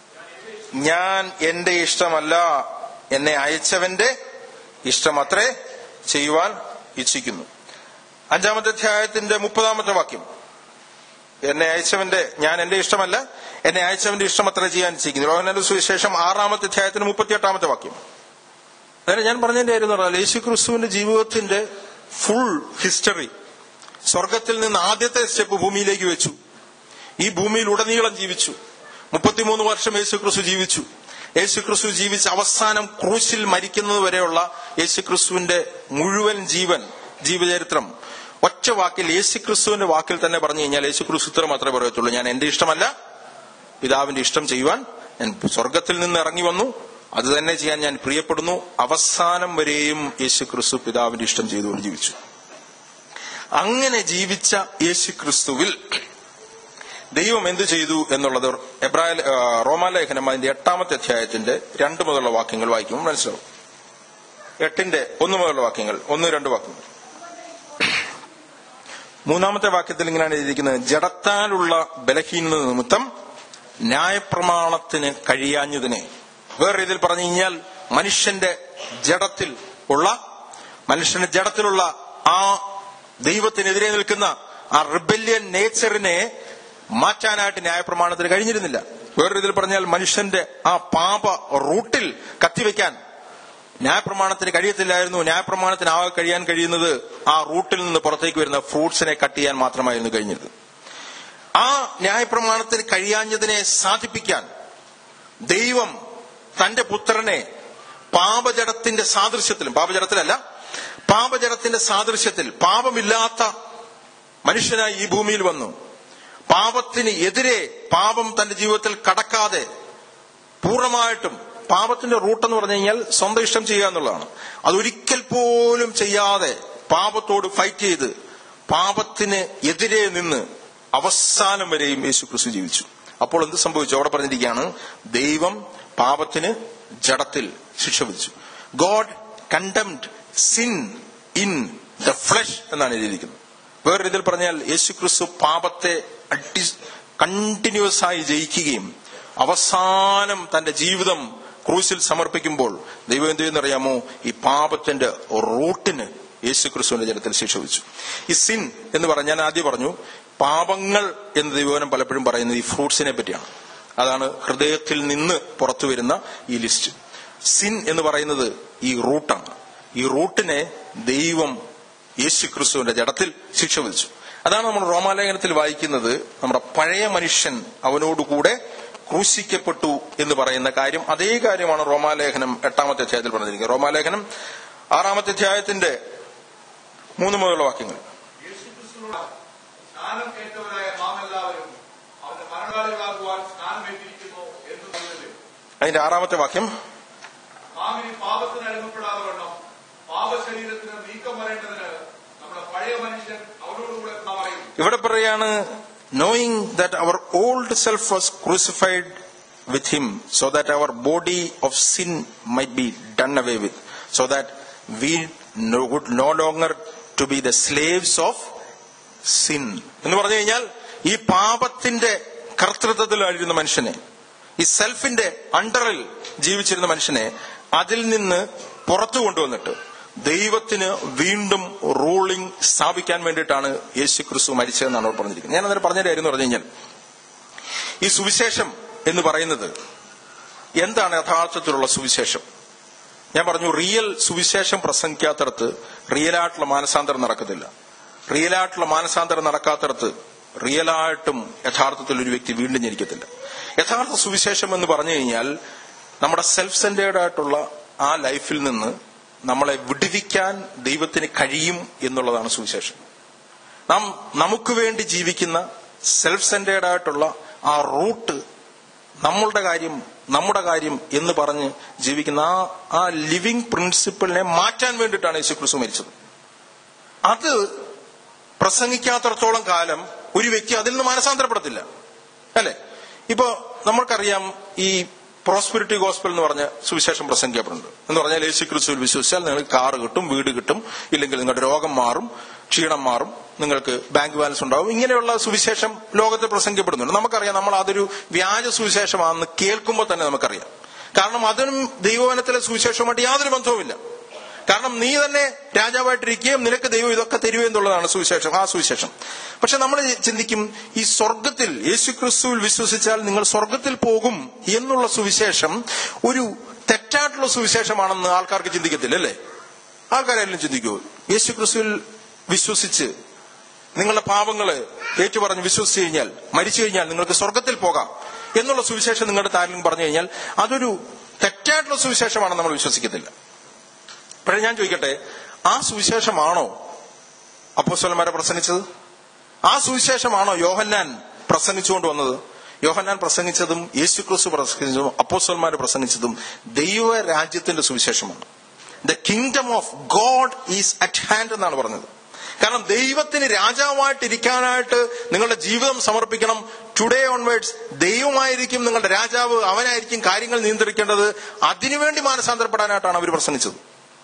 ഞാൻ എന്റെ ഇഷ്ടമല്ല എന്നെ അയച്ചവന്റെ ഇഷ്ടം അത്രേ ചെയ്യുവാൻ ഇച്ഛിക്കുന്നു അഞ്ചാമത്തെ അധ്യായത്തിന്റെ മുപ്പതാമത്തെ വാക്യം എന്നെ അയച്ചവന്റെ ഞാൻ എന്റെ ഇഷ്ടമല്ല എന്നെ അയച്ചവന്റെ ഇഷ്ടം അത്ര ചെയ്യാൻ ഇച്ഛിക്കുന്നു യോഹന്നാന്റെ സുവിശേഷം ആറാമത്തെ അധ്യായത്തിന് മുപ്പത്തിയെട്ടാമത്തെ വാക്യം അതായത് ഞാൻ പറഞ്ഞതിന്റെ കാര്യം എന്ന് പറഞ്ഞാൽ യേശു ക്രിസ്തുവിന്റെ ജീവിതത്തിന്റെ ഫുൾ ഹിസ്റ്ററി സ്വർഗത്തിൽ നിന്ന് ആദ്യത്തെ സ്റ്റെപ്പ് ഭൂമിയിലേക്ക് വെച്ചു ഈ ഭൂമിയിൽ ഉടനീളം ജീവിച്ചു മുപ്പത്തിമൂന്ന് വർഷം യേശു ക്രിസ്തു ജീവിച്ചു യേശു ക്രിസ്തു ജീവിച്ച് അവസാനം ക്രൂശിൽ മരിക്കുന്നത് വരെയുള്ള യേശു ക്രിസ്തുവിന്റെ മുഴുവൻ ജീവൻ ജീവചരിത്രം ഒറ്റ വാക്കിൽ യേശു ക്രിസ്തുവിന്റെ വാക്കിൽ തന്നെ പറഞ്ഞു കഴിഞ്ഞാൽ യേശു ക്രിസ്തു ഇത്ര മാത്രമേ പറയത്തുള്ളൂ ഞാൻ എന്റെ ഇഷ്ടമല്ല പിതാവിന്റെ ഇഷ്ടം ചെയ്യുവാൻ ഞാൻ സ്വർഗത്തിൽ നിന്ന് ഇറങ്ങി വന്നു അത് തന്നെ ചെയ്യാൻ ഞാൻ പ്രിയപ്പെടുന്നു അവസാനം വരെയും യേശു ക്രിസ്തു പിതാവിന്റെ ഇഷ്ടം ചെയ്തുകൊണ്ട് ജീവിച്ചു അങ്ങനെ ജീവിച്ച യേശു ക്രിസ്തുവിൽ ദൈവം എന്തു ചെയ്തു എന്നുള്ളത് എബ്രായ ആ, റോമാലേഖനം അതിന്റെ എട്ടാമത്തെ അധ്യായത്തിന്റെ രണ്ട് മുതലുള്ള വാക്യങ്ങൾ വായിക്കുമ്പോൾ മനസ്സിലാവും എട്ടിന്റെ ഒന്ന് മുതലുള്ള വാക്യങ്ങൾ ഒന്ന് രണ്ട് വാക്യങ്ങൾ മൂന്നാമത്തെ വാക്യത്തിൽ ഇങ്ങനെയാണ് എഴുതിയിരിക്കുന്നത് ജഡത്താലുള്ള ബലഹീനത നിമിത്തം ന്യായപ്രമാണത്തിന് കഴിയാഞ്ഞതിനെ വേറെ രീതിയിൽ പറഞ്ഞു കഴിഞ്ഞാൽ മനുഷ്യന്റെ ജഡത്തിൽ ഉള്ള മനുഷ്യന്റെ ജഡത്തിലുള്ള ആ ദൈവത്തിനെതിരെ നിൽക്കുന്ന ആ റിബല്യൻ നേച്ചറിനെ മാറ്റാനായിട്ട് ന്യായപ്രമാണത്തിന് കഴിഞ്ഞിരുന്നില്ല വേറെ രീതിയിൽ പറഞ്ഞാൽ മനുഷ്യന്റെ ആ പാപ റൂട്ടിൽ കത്തിവെക്കാൻ ന്യായപ്രമാണത്തിന് കഴിയത്തില്ലായിരുന്നു ന്യായപ്രമാണത്തിന് ആകെ കഴിയാൻ കഴിയുന്നത് ആ റൂട്ടിൽ നിന്ന് പുറത്തേക്ക് വരുന്ന ഫ്രൂട്ട്സിനെ കട്ട് ചെയ്യാൻ മാത്രമായിരുന്നു കഴിഞ്ഞത് ആ ന്യായപ്രമാണത്തിന് കഴിയാഞ്ഞതിനെ സാധിപ്പിക്കാൻ ദൈവം തന്റെ പുത്രനെ പാപജടത്തിന്റെ സാദൃശ്യത്തിലും പാപജടത്തിലല്ല പാപജടത്തിന്റെ സാദൃശ്യത്തിൽ പാപമില്ലാത്ത മനുഷ്യനായി ഈ ഭൂമിയിൽ വന്നു പാപത്തിന് എതിരെ പാപം തന്റെ ജീവിതത്തിൽ കടക്കാതെ പൂർണ്ണമായിട്ടും പാപത്തിന്റെ റൂട്ട് എന്ന് പറഞ്ഞു കഴിഞ്ഞാൽ സ്വന്തം ഇഷ്ടം ചെയ്യുക എന്നുള്ളതാണ് അതൊരിക്കൽ പോലും ചെയ്യാതെ പാപത്തോട് ഫൈറ്റ് ചെയ്ത് പാപത്തിന് എതിരെ നിന്ന് അവസാനം വരെയും യേശു ക്രിസ്തു ജീവിച്ചു അപ്പോൾ എന്ത് സംഭവിച്ചു അവിടെ പറഞ്ഞിരിക്കുകയാണ് ദൈവം പാപത്തിന് ജഡത്തിൽ ശിക്ഷ വിധിച്ചു God condemned sin in the flesh എന്നാണ് എഴുതിയിരിക്കുന്നത് വേറെ രീതിയിൽ പറഞ്ഞാൽ യേശു ക്രിസ്തു പാപത്തെ അടി കണ്ടിന്യൂസ് ആയി ജയിക്കുകയും അവസാനം തന്റെ ജീവിതം ക്രൂസിൽ സമർപ്പിക്കുമ്പോൾ ദൈവം എന്ത് ചെയ്യുന്നറിയാമോ ഈ പാപത്തിന്റെ റൂട്ടിന് യേശു ക്രിസ്തുവിന്റെ ജനത്തിൽ ശിക്ഷ വിധിച്ചു ഈ സിൻ എന്ന് പറഞ്ഞ ഞാൻ ആദ്യം പറഞ്ഞു പാപങ്ങൾ എന്ന് ദൈവനം പലപ്പോഴും പറയുന്നത് ഈ ഫ്രൂട്ട്സിനെ പറ്റിയാണ് അതാണ് ഹൃദയത്തിൽ നിന്ന് പുറത്തു വരുന്ന ഈ ലിസ്റ്റ് സിൻ എന്ന് പറയുന്നത് ഈ റൂട്ടാണ് ഈ റൂട്ടിനെ ദൈവം യേശു ക്രിസ്തുവിന്റെ ജഡത്തിൽ ശിക്ഷ വിധിച്ചു അതാണ് നമ്മൾ റോമാലേഖനത്തിൽ വായിക്കുന്നത് നമ്മുടെ പഴയ മനുഷ്യൻ അവനോടുകൂടെ ക്രൂശിക്കപ്പെട്ടു എന്ന് പറയുന്ന കാര്യം അതേ കാര്യമാണ് റോമാലേഖനം എട്ടാമത്തെ അധ്യായത്തിൽ പറഞ്ഞിരിക്കുന്നത് റോമാലേഖനം ആറാമത്തെ അധ്യായത്തിന്റെ മൂന്ന് മുതലുള്ള വാക്യങ്ങൾ യേശുക്രിസ്തുവിനോട് സ്നാനം ഏറ്റവരായ നാം എല്ലാവരും അവന്റെ മരണകാലികളാകുവാൻ സ്നാനമേറ്റിരിക്കുന്നു എന്ന് പറയുന്നത് അതിന്റെ ആറാമത്തെ വാക്യം നാം ഇനി പാപത്തിന് അടിമപ്പെടാതെ വണ്ണം പാപശരീരത്തിന് നീക്കം വരേണ്ടതിന് നമ്മുടെ പഴയ മനുഷ്യൻ അവനോടുകൂടെ നാം അറിയും ഇവിടെ പറയാണ് knowing that our old self was crucified with him so that our body of sin might be done away with so that we would no longer to be the slaves of sin എന്ന് പറഞ്ഞു കഴിഞ്ഞാൽ ഈ പാപത്തിന്റെ കർത്തൃത്വത്തിലായിരുന്ന മനുഷ്യനെ ഈ സെൽഫിന്റെ അണ്ടറിൽ ജീവിച്ചിരുന്ന മനുഷ്യനെ അതിൽ നിന്ന് പുറത്തു കൊണ്ടുവന്നിട്ട് ദൈവത്തിന് വീണ്ടും റൂളിംഗ് സ്ഥാപിക്കാൻ വേണ്ടിയിട്ടാണ് യേശു ക്രിസ്തു മരിച്ചതെന്നാണ് അവർ പറഞ്ഞിരിക്കുന്നത് ഞാൻ അന്നേരം പറഞ്ഞ കാര്യം എന്ന് പറഞ്ഞു കഴിഞ്ഞാൽ ഈ സുവിശേഷം എന്ന് പറയുന്നത് എന്താണ് യഥാർത്ഥത്തിലുള്ള സുവിശേഷം ഞാൻ പറഞ്ഞു റിയൽ സുവിശേഷം പ്രസംഗിക്കാത്തടത്ത് റിയലായിട്ടുള്ള മാനസാന്തരം നടക്കത്തില്ല റിയലായിട്ടുള്ള മാനസാന്തരം നടക്കാത്തടത്ത് റിയലായിട്ടും യഥാർത്ഥത്തിൽ ഒരു വ്യക്തി വീണ്ടും ജനിക്കത്തില്ല യഥാർത്ഥ സുവിശേഷം എന്ന് പറഞ്ഞു കഴിഞ്ഞാൽ നമ്മുടെ സെൽഫ് സെന്റേർഡ് ആയിട്ടുള്ള ആ ലൈഫിൽ നിന്ന് നമ്മളെ വിടുവിക്കാൻ ദൈവത്തിന് കഴിയും എന്നുള്ളതാണ് സുവിശേഷം നാം നമുക്ക് വേണ്ടി ജീവിക്കുന്ന സെൽഫ് സെന്റേർഡ് ആയിട്ടുള്ള ആ റൂട്ട് നമ്മളുടെ കാര്യം നമ്മുടെ കാര്യം എന്ന് പറഞ്ഞ് ജീവിക്കുന്ന ആ ആ ലിവിങ് പ്രിൻസിപ്പിളിനെ മാറ്റാൻ വേണ്ടിയിട്ടാണ് യേശു ക്രിസ്തു മരിച്ചത് അത് പ്രസംഗിക്കാത്തടത്തോളം കാലം ഒരു വ്യക്തി അതിൽ നിന്ന് മാനസാന്തരപ്പെടത്തില്ല അല്ലെ ഇപ്പോ നമ്മൾക്കറിയാം ഈ പ്രോസ്പിരിറ്റി ഗോസ്പൽ എന്ന് പറഞ്ഞ സുവിശേഷം പ്രസംഗിക്കപ്പെടുന്നുണ്ട് എന്ന് പറഞ്ഞാൽ യേശു ക്രിസ്തുവിൽ വിശ്വസിച്ചാൽ നിങ്ങൾക്ക് കാറ് കിട്ടും വീട് കിട്ടും ഇല്ലെങ്കിൽ നിങ്ങളുടെ രോഗം മാറും ക്ഷീണം മാറും നിങ്ങൾക്ക് ബാങ്ക് ബാലൻസ് ഉണ്ടാവും ഇങ്ങനെയുള്ള സുവിശേഷം ലോകത്തിൽ പ്രസംഗിക്കപ്പെടുന്നുണ്ട് നമുക്കറിയാം നമ്മൾ അതൊരു വ്യാജ സുവിശേഷമാണെന്ന് കേൾക്കുമ്പോൾ തന്നെ നമുക്കറിയാം കാരണം അതിനും ദൈവവനത്തിലെ സുവിശേഷവുമായിട്ട് യാതൊരു ബന്ധവുമില്ല കാരണം നീ തന്നെ രാജാവായിട്ടിരിക്കുകയും നിനക്ക് ദൈവം ഇതൊക്കെ തരുവേ എന്നുള്ളതാണ് സുവിശേഷം ആ സുവിശേഷം പക്ഷെ നമ്മൾ ചിന്തിക്കും ഈ സ്വർഗത്തിൽ യേശു ക്രിസ്തുവിൽ വിശ്വസിച്ചാൽ നിങ്ങൾ സ്വർഗത്തിൽ പോകും എന്നുള്ള സുവിശേഷം ഒരു തെറ്റായിട്ടുള്ള സുവിശേഷമാണെന്ന് ആൾക്കാർക്ക് ചിന്തിക്കത്തില്ല അല്ലേ ആൾക്കാരെല്ലാം ചിന്തിക്കുമോ യേശു ക്രിസ്തുവിൽ വിശ്വസിച്ച് നിങ്ങളുടെ പാപങ്ങള് ഏറ്റുപറഞ്ഞ് വിശ്വസിച്ച് കഴിഞ്ഞാൽ മരിച്ചു കഴിഞ്ഞാൽ നിങ്ങൾക്ക് സ്വർഗത്തിൽ പോകാം എന്നുള്ള സുവിശേഷം നിങ്ങളുടെ താരം പറഞ്ഞു കഴിഞ്ഞാൽ അതൊരു തെറ്റായിട്ടുള്ള സുവിശേഷമാണെന്ന് നമ്മൾ വിശ്വസിക്കത്തില്ല പക്ഷേ ഞാൻ ചോദിക്കട്ടെ ആ സുവിശേഷമാണോ അപ്പോസ്വലന്മാരെ പ്രസംഗിച്ചത് ആ സുവിശേഷമാണോ യോഹന്നാൻ പ്രസംഗിച്ചുകൊണ്ട് വന്നത് യോഹന്നാൻ പ്രസംഗിച്ചതും യേശു ക്രിസ്തു പ്രസംഗിച്ചതും അപ്പോസ്വലന്മാർ പ്രസംഗിച്ചതും ദൈവരാജ്യത്തിന്റെ സുവിശേഷമാണ് the kingdom of God is at hand എന്നാണ് പറഞ്ഞത് കാരണം ദൈവത്തിന് രാജാവായിട്ടിരിക്കാനായിട്ട് നിങ്ങളുടെ ജീവിതം സമർപ്പിക്കണം ടുഡേ ഓൺവേർഡ്സ് ദൈവമായിരിക്കും നിങ്ങളുടെ രാജാവ് അവനായിരിക്കും കാര്യങ്ങൾ നിയന്ത്രിക്കേണ്ടത് അതിനുവേണ്ടി മാനസാന്തരപ്പെടാനായിട്ടാണ് അവർ പ്രസംഗിച്ചത്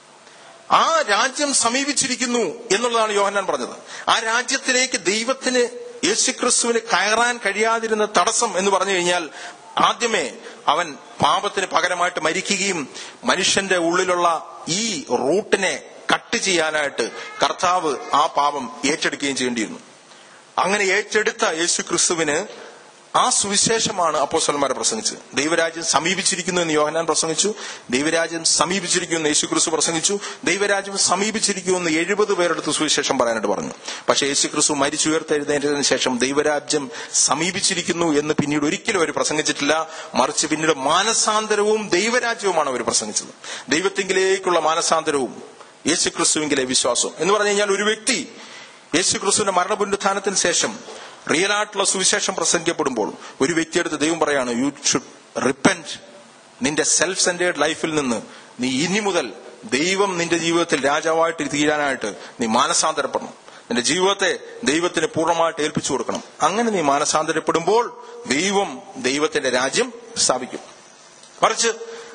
ആ രാജ്യം സമീപിച്ചിരിക്കുന്നു എന്നുള്ളതാണ് യോഹന്നാൻ പറഞ്ഞത് ആ രാജ്യത്തിലേക്ക് ദൈവത്തിന് യേശുക്രിസ്തുവിന് കയറാൻ കഴിയാതിരുന്ന തടസ്സം എന്ന് പറഞ്ഞു കഴിഞ്ഞാൽ ആദ്യമേ അവൻ പാപത്തിന് പകരമായിട്ട് മരിക്കുകയും മനുഷ്യന്റെ ഉള്ളിലുള്ള ഈ റൂട്ടിനെ കട്ട് ചെയ്യാനായിട്ട് കർത്താവ് ആ പാപം ഏറ്റെടുക്കുകയും ചെയ്യേണ്ടിയിരുന്നു അങ്ങനെ ഏറ്റെടുത്ത യേശു ക്രിസ്തുവിന് ആ സുവിശേഷമാണ് അപ്പോസ്വലന്മാരെ പ്രസംഗിച്ചത് ദൈവരാജ്യം സമീപിച്ചിരിക്കുന്നു എന്ന് യോഹനാൻ പ്രസംഗിച്ചു ദൈവരാജ്യം സമീപിച്ചിരിക്കുന്നു എന്ന് യേശു ക്രിസ്തു പ്രസംഗിച്ചു ദൈവരാജ്യം സമീപിച്ചിരിക്കുന്നു എന്ന് എഴുപത് പേരെടുത്ത് സുവിശേഷം പറയാനായിട്ട് പറഞ്ഞു പക്ഷെ യേശു ക്രിസ്തു മരിച്ചുയർത്തെഴുന്നതിന് ശേഷം ദൈവരാജ്യം സമീപിച്ചിരിക്കുന്നു എന്ന് പിന്നീട് ഒരിക്കലും അവർ പ്രസംഗിച്ചിട്ടില്ല മറിച്ച് പിന്നീട് മാനസാന്തരവും ദൈവരാജ്യവുമാണ് അവർ പ്രസംഗിച്ചത് ദൈവത്തിങ്കിലേക്കുള്ള മാനസാന്തരവും യേശു ക്രിസ്തുവിങ്കിലെ വിശ്വാസവും എന്ന് പറഞ്ഞു കഴിഞ്ഞാൽ ഒരു വ്യക്തി യേശു ക്രിസ്തുവിന്റെ മരണപുനരുത്ഥാനത്തിന് ശേഷം റിയൽ ആയിട്ടുള്ള സുവിശേഷം പ്രസംഗിക്കപ്പെടുമ്പോൾ ഒരു വ്യക്തിയെടുത്ത് ദൈവം പറയാണ് യു ഷുഡ് റിപ്പൻറ്റ് നിന്റെ സെൽഫ് സെന്റേഡ് ലൈഫിൽ നിന്ന് നീ ഇനി മുതൽ ദൈവം നിന്റെ ജീവിതത്തിൽ രാജാവായിട്ട് തീരാനായിട്ട് നീ മാനസാന്തരപ്പെടണം നിന്റെ ജീവിതത്തെ ദൈവത്തിന് പൂർണ്ണമായിട്ട് ഏൽപ്പിച്ചു കൊടുക്കണം അങ്ങനെ നീ മാനസാന്തരപ്പെടുമ്പോൾ ദൈവം ദൈവത്തിന്റെ രാജ്യം സ്ഥാപിക്കും മറിച്ച്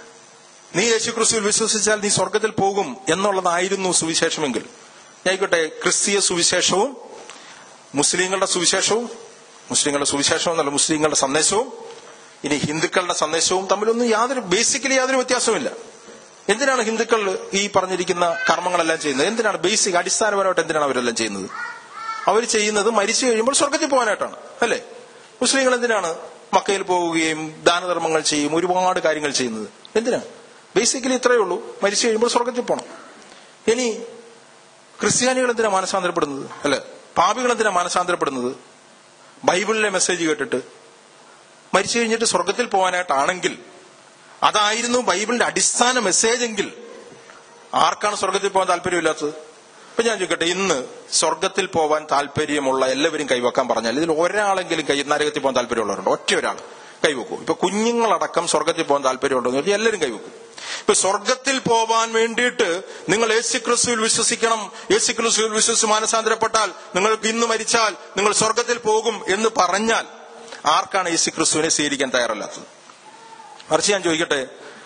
നീ യേശുക്രിസ്തുവിൽ വിശ്വസിച്ചാൽ നീ സ്വർഗത്തിൽ പോകും എന്നുള്ളതായിരുന്നു സുവിശേഷമെങ്കിൽ ആയിക്കോട്ടെ ക്രിസ്തീയ സുവിശേഷവും മുസ്ലിങ്ങളുടെ സുവിശേഷവും മുസ്ലിങ്ങളുടെ സുവിശേഷവും എന്നല്ല മുസ്ലിങ്ങളുടെ സന്ദേശവും ഇനി ഹിന്ദുക്കളുടെ സന്ദേശവും തമ്മിലൊന്നും യാതൊരു ബേസിക്കലി യാതൊരു വ്യത്യാസവുമില്ല എന്തിനാണ് ഹിന്ദുക്കൾ ഈ പറഞ്ഞിരിക്കുന്ന കർമ്മങ്ങളെല്ലാം ചെയ്യുന്നത് എന്തിനാണ് ബേസിക് അടിസ്ഥാനപരമായിട്ട് എന്തിനാണ് അവരെല്ലാം ചെയ്യുന്നത് അവർ ചെയ്യുന്നത് മരിച്ചു കഴിയുമ്പോൾ സ്വർഗത്തിൽ പോകാനായിട്ടാണ് അല്ലേ മുസ്ലിങ്ങൾ എന്തിനാണ് മക്കയിൽ പോവുകയും ദാനധർമ്മങ്ങൾ ചെയ്യും ഒരുപാട് കാര്യങ്ങൾ ചെയ്യുന്നത് എന്തിനാ ബേസിക്കലി ഇത്രയേ ഉള്ളൂ മരിച്ചു കഴിയുമ്പോൾ സ്വർഗത്തിൽ പോകണം ഇനി ക്രിസ്ത്യാനികൾ എന്തിനാ മാനസാന്തരപ്പെടുന്നത് അല്ലെ പാപികൾ എന്തിനാ മാനസാന്തരപ്പെടുന്നത് ബൈബിളിലെ മെസ്സേജ് കേട്ടിട്ട് മരിച്ചു കഴിഞ്ഞിട്ട് സ്വർഗത്തിൽ പോകാനായിട്ടാണെങ്കിൽ അതായിരുന്നു ബൈബിളിന്റെ അടിസ്ഥാന മെസ്സേജ് എങ്കിൽ ആർക്കാണ് സ്വർഗത്തിൽ പോകാൻ താല്പര്യമില്ലാത്തത് ഇപ്പൊ ഞാൻ ചോദിക്കട്ടെ ഇന്ന് സ്വർഗത്തിൽ പോകാൻ താല്പര്യമുള്ള എല്ലാവരും കൈവെക്കാൻ പറഞ്ഞാൽ ഇതിൽ ഒരാളെങ്കിലും കൈ നരകത്തിൽ പോകാൻ താല്പര്യമുള്ളവരുണ്ട് ഒറ്റ ഒരാൾ കൈവെക്കും ഇപ്പൊ കുഞ്ഞുങ്ങളടക്കം സ്വർഗത്തിൽ പോകാൻ താല്പര്യമുണ്ടോ എന്ന് ചോദിച്ചാൽ എല്ലാവരും കൈവെക്കും ഇപ്പൊ സ്വർഗത്തിൽ പോവാൻ വേണ്ടിയിട്ട് നിങ്ങൾ യേശു ക്രിസ്തുവിൽ വിശ്വസിക്കണം യേശു ക്രിസ്തുവിൽ വിശ്വസിച്ച് മാനസാന്തരപ്പെട്ടാൽ നിങ്ങൾക്ക് ഇന്ന് മരിച്ചാൽ നിങ്ങൾ സ്വർഗത്തിൽ പോകും എന്ന് പറഞ്ഞാൽ ആർക്കാണ് യേശു ക്രിസ്തുവിനെ സ്വീകരിക്കാൻ തയ്യാറല്ലാത്തത് മറിച്ച് ഞാൻ ചോദിക്കട്ടെ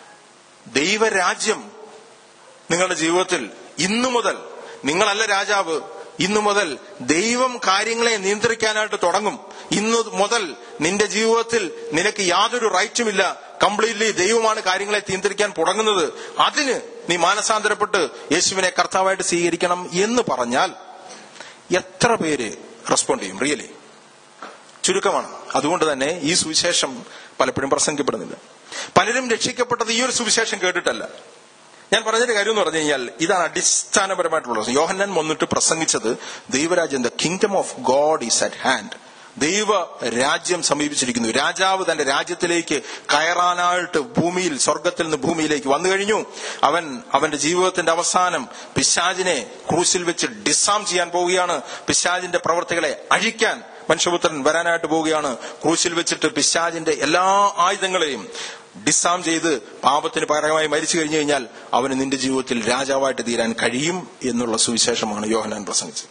ദൈവരാജ്യം നിങ്ങളുടെ ജീവിതത്തിൽ ഇന്നു മുതൽ നിങ്ങളല്ല രാജാവ് ഇന്നു മുതൽ ദൈവം കാര്യങ്ങളെ നിയന്ത്രിക്കാനായിട്ട് തുടങ്ങും ഇന്നു മുതൽ നിന്റെ ജീവിതത്തിൽ നിനക്ക് യാതൊരു റൈറ്റുമില്ല കംപ്ലീറ്റ്ലി ദൈവമാണ് കാര്യങ്ങളെ നിയന്ത്രിക്കാൻ തുടങ്ങുന്നത് അതിന് നീ മാനസാന്തരപ്പെട്ട് യേശുവിനെ കർത്താവായിട്ട് സ്വീകരിക്കണം എന്ന് പറഞ്ഞാൽ എത്ര പേര് റെസ്പോണ്ട് ചെയ്യും റിയലി ചുരുക്കമാണ് അതുകൊണ്ട് തന്നെ ഈ സുവിശേഷം പലപ്പോഴും പ്രസംഗിക്കപ്പെടുന്നില്ല പലരും രക്ഷിക്കപ്പെട്ടത് ഈ ഒരു സുവിശേഷം കേട്ടിട്ടല്ല ഞാൻ പറഞ്ഞതിന്റെ കാര്യം എന്ന് പറഞ്ഞു കഴിഞ്ഞാൽ ഇതാണ് അടിസ്ഥാനപരമായിട്ടുള്ള പ്രശ്നം. യോഹന്നാൻ വന്നിട്ട് പ്രസംഗിച്ചത് ദൈവരാജ്യം the kingdom of God is at hand ദൈവ രാജ്യം സമീപിച്ചിരിക്കുന്നു രാജാവ് തന്റെ രാജ്യത്തിലേക്ക് കയറാനായിട്ട് ഭൂമിയിൽ സ്വർഗത്തിൽ നിന്ന് ഭൂമിയിലേക്ക് വന്നു കഴിഞ്ഞു അവൻ അവന്റെ ജീവിതത്തിന്റെ അവസാനം പിശാജിനെ ക്രൂശിൽ വെച്ച് ഡിസാം ചെയ്യാൻ പോവുകയാണ് പിശാജിന്റെ പ്രവർത്തികളെ അഴിക്കാൻ മനുഷ്യപുത്രൻ വരാനായിട്ട് പോവുകയാണ് ക്രൂശിൽ വെച്ചിട്ട് പിശാജിന്റെ എല്ലാ ആയുധങ്ങളെയും ഡിസാം ചെയ്ത് പാപത്തിന് പകരമായി മരിച്ചു കഴിഞ്ഞു കഴിഞ്ഞാൽ അവന് നിന്റെ ജീവിതത്തിൽ രാജാവായിട്ട് തീരാൻ കഴിയും എന്നുള്ള സുവിശേഷമാണ് യോഹനാൻ പ്രസംഗിച്ചത്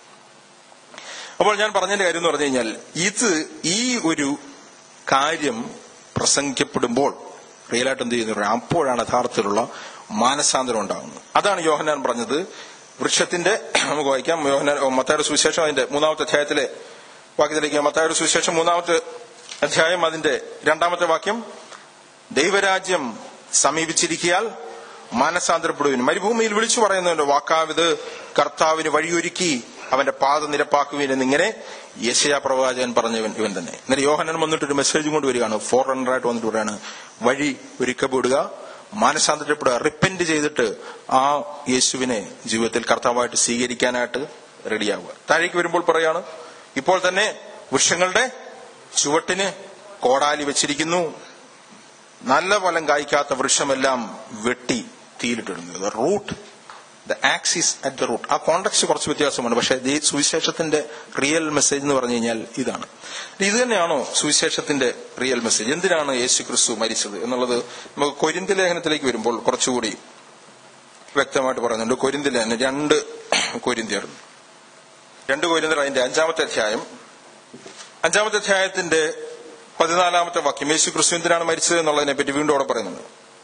അപ്പോൾ ഞാൻ പറഞ്ഞതിന്റെ കാര്യം എന്ന് പറഞ്ഞു കഴിഞ്ഞാൽ ഇത് ഈ ഒരു കാര്യം പ്രസംഗിക്കപ്പെടുമ്പോൾ റിയലായിട്ട് എന്ത് ചെയ്യുന്നു അപ്പോഴാണ് യഥാർത്ഥത്തിലുള്ള മാനസാന്തരം ഉണ്ടാകുന്നത് അതാണ് യോഹനാൻ പറഞ്ഞത് വൃക്ഷത്തിന്റെ നമുക്ക് വായിക്കാം യോഹനാൻ മത്തായുടെ സുവിശേഷം അതിന്റെ മൂന്നാമത്തെ അധ്യായത്തിലെ വാക്യത്തിലേക്ക് മത്തായുടെ സുവിശേഷം മൂന്നാമത്തെ അധ്യായം അതിന്റെ രണ്ടാമത്തെ വാക്യം ദൈവരാജ്യം സമീപിച്ചിരിക്കിയാൽ മാനസാന്തരപ്പെടുവിൻ മരുഭൂമിയിൽ വിളിച്ചു പറയുന്നതിന്റെ വാക്കാവിത് കർത്താവിന് വഴിയൊരുക്കി അവന്റെ പാത നിരപ്പാക്കുവിൻ എന്നിങ്ങനെ യശയാ പ്രവാചകൻ പറഞ്ഞവൻ ഇവൻ തന്നെ എന്നിട്ട് യോഹനൻ വന്നിട്ട് ഒരു മെസ്സേജ് കൊണ്ട് വരികയാണ് ഫോർ ആയിട്ട് വന്നിട്ട് പറയാണ് വഴി ഒരുക്കപ്പെടുക മാനസാന്തരപ്പെടുക റിപ്പന്റ് ചെയ്തിട്ട് ആ യേശുവിനെ ജീവിതത്തിൽ കർത്താവായിട്ട് സ്വീകരിക്കാനായിട്ട് റെഡിയാവുക താഴേക്ക് വരുമ്പോൾ പറയാണ് ഇപ്പോൾ തന്നെ വൃക്ഷങ്ങളുടെ ചുവട്ടിന് കോടാലി വെച്ചിരിക്കുന്നു നല്ല ഫലം കായ്ക്കാത്ത വൃക്ഷമെല്ലാം വെട്ടി തീയിലിട്ടിടുന്നു root the axe is at the root ആ കോണ്ടക്സ്റ്റ് കുറച്ച് വ്യത്യാസമാണ് പക്ഷേ ഈ സുവിശേഷത്തിന്റെ റിയൽ മെസ്സേജ് എന്ന് പറഞ്ഞു കഴിഞ്ഞാൽ ഇതാണ് ഇത് തന്നെയാണോ സുവിശേഷത്തിന്റെ റിയൽ മെസ്സേജ് എന്തിനാണ് യേശു ക്രിസ്തു മരിച്ചത് എന്നുള്ളത് നമുക്ക് കൊരിന്തി ലേഖനത്തിലേക്ക് വരുമ്പോൾ കുറച്ചുകൂടി വ്യക്തമായിട്ട് പറയുന്നുണ്ട് കൊരിന്തി ലേഖനം രണ്ട് കൊരിന്തിയർ രണ്ട് കൊരിന്തിയർ അതിന്റെ അഞ്ചാമത്തെ അധ്യായം അഞ്ചാമത്തെ അധ്യായത്തിന്റെ പതിനാലാമത്തെ വാക്യം യേശു ക്രിസ്തു എന്തിനാണ് മരിച്ചത് എന്നുള്ളതിനെ പറ്റി വീണ്ടും അവിടെ പറയുന്നുണ്ട്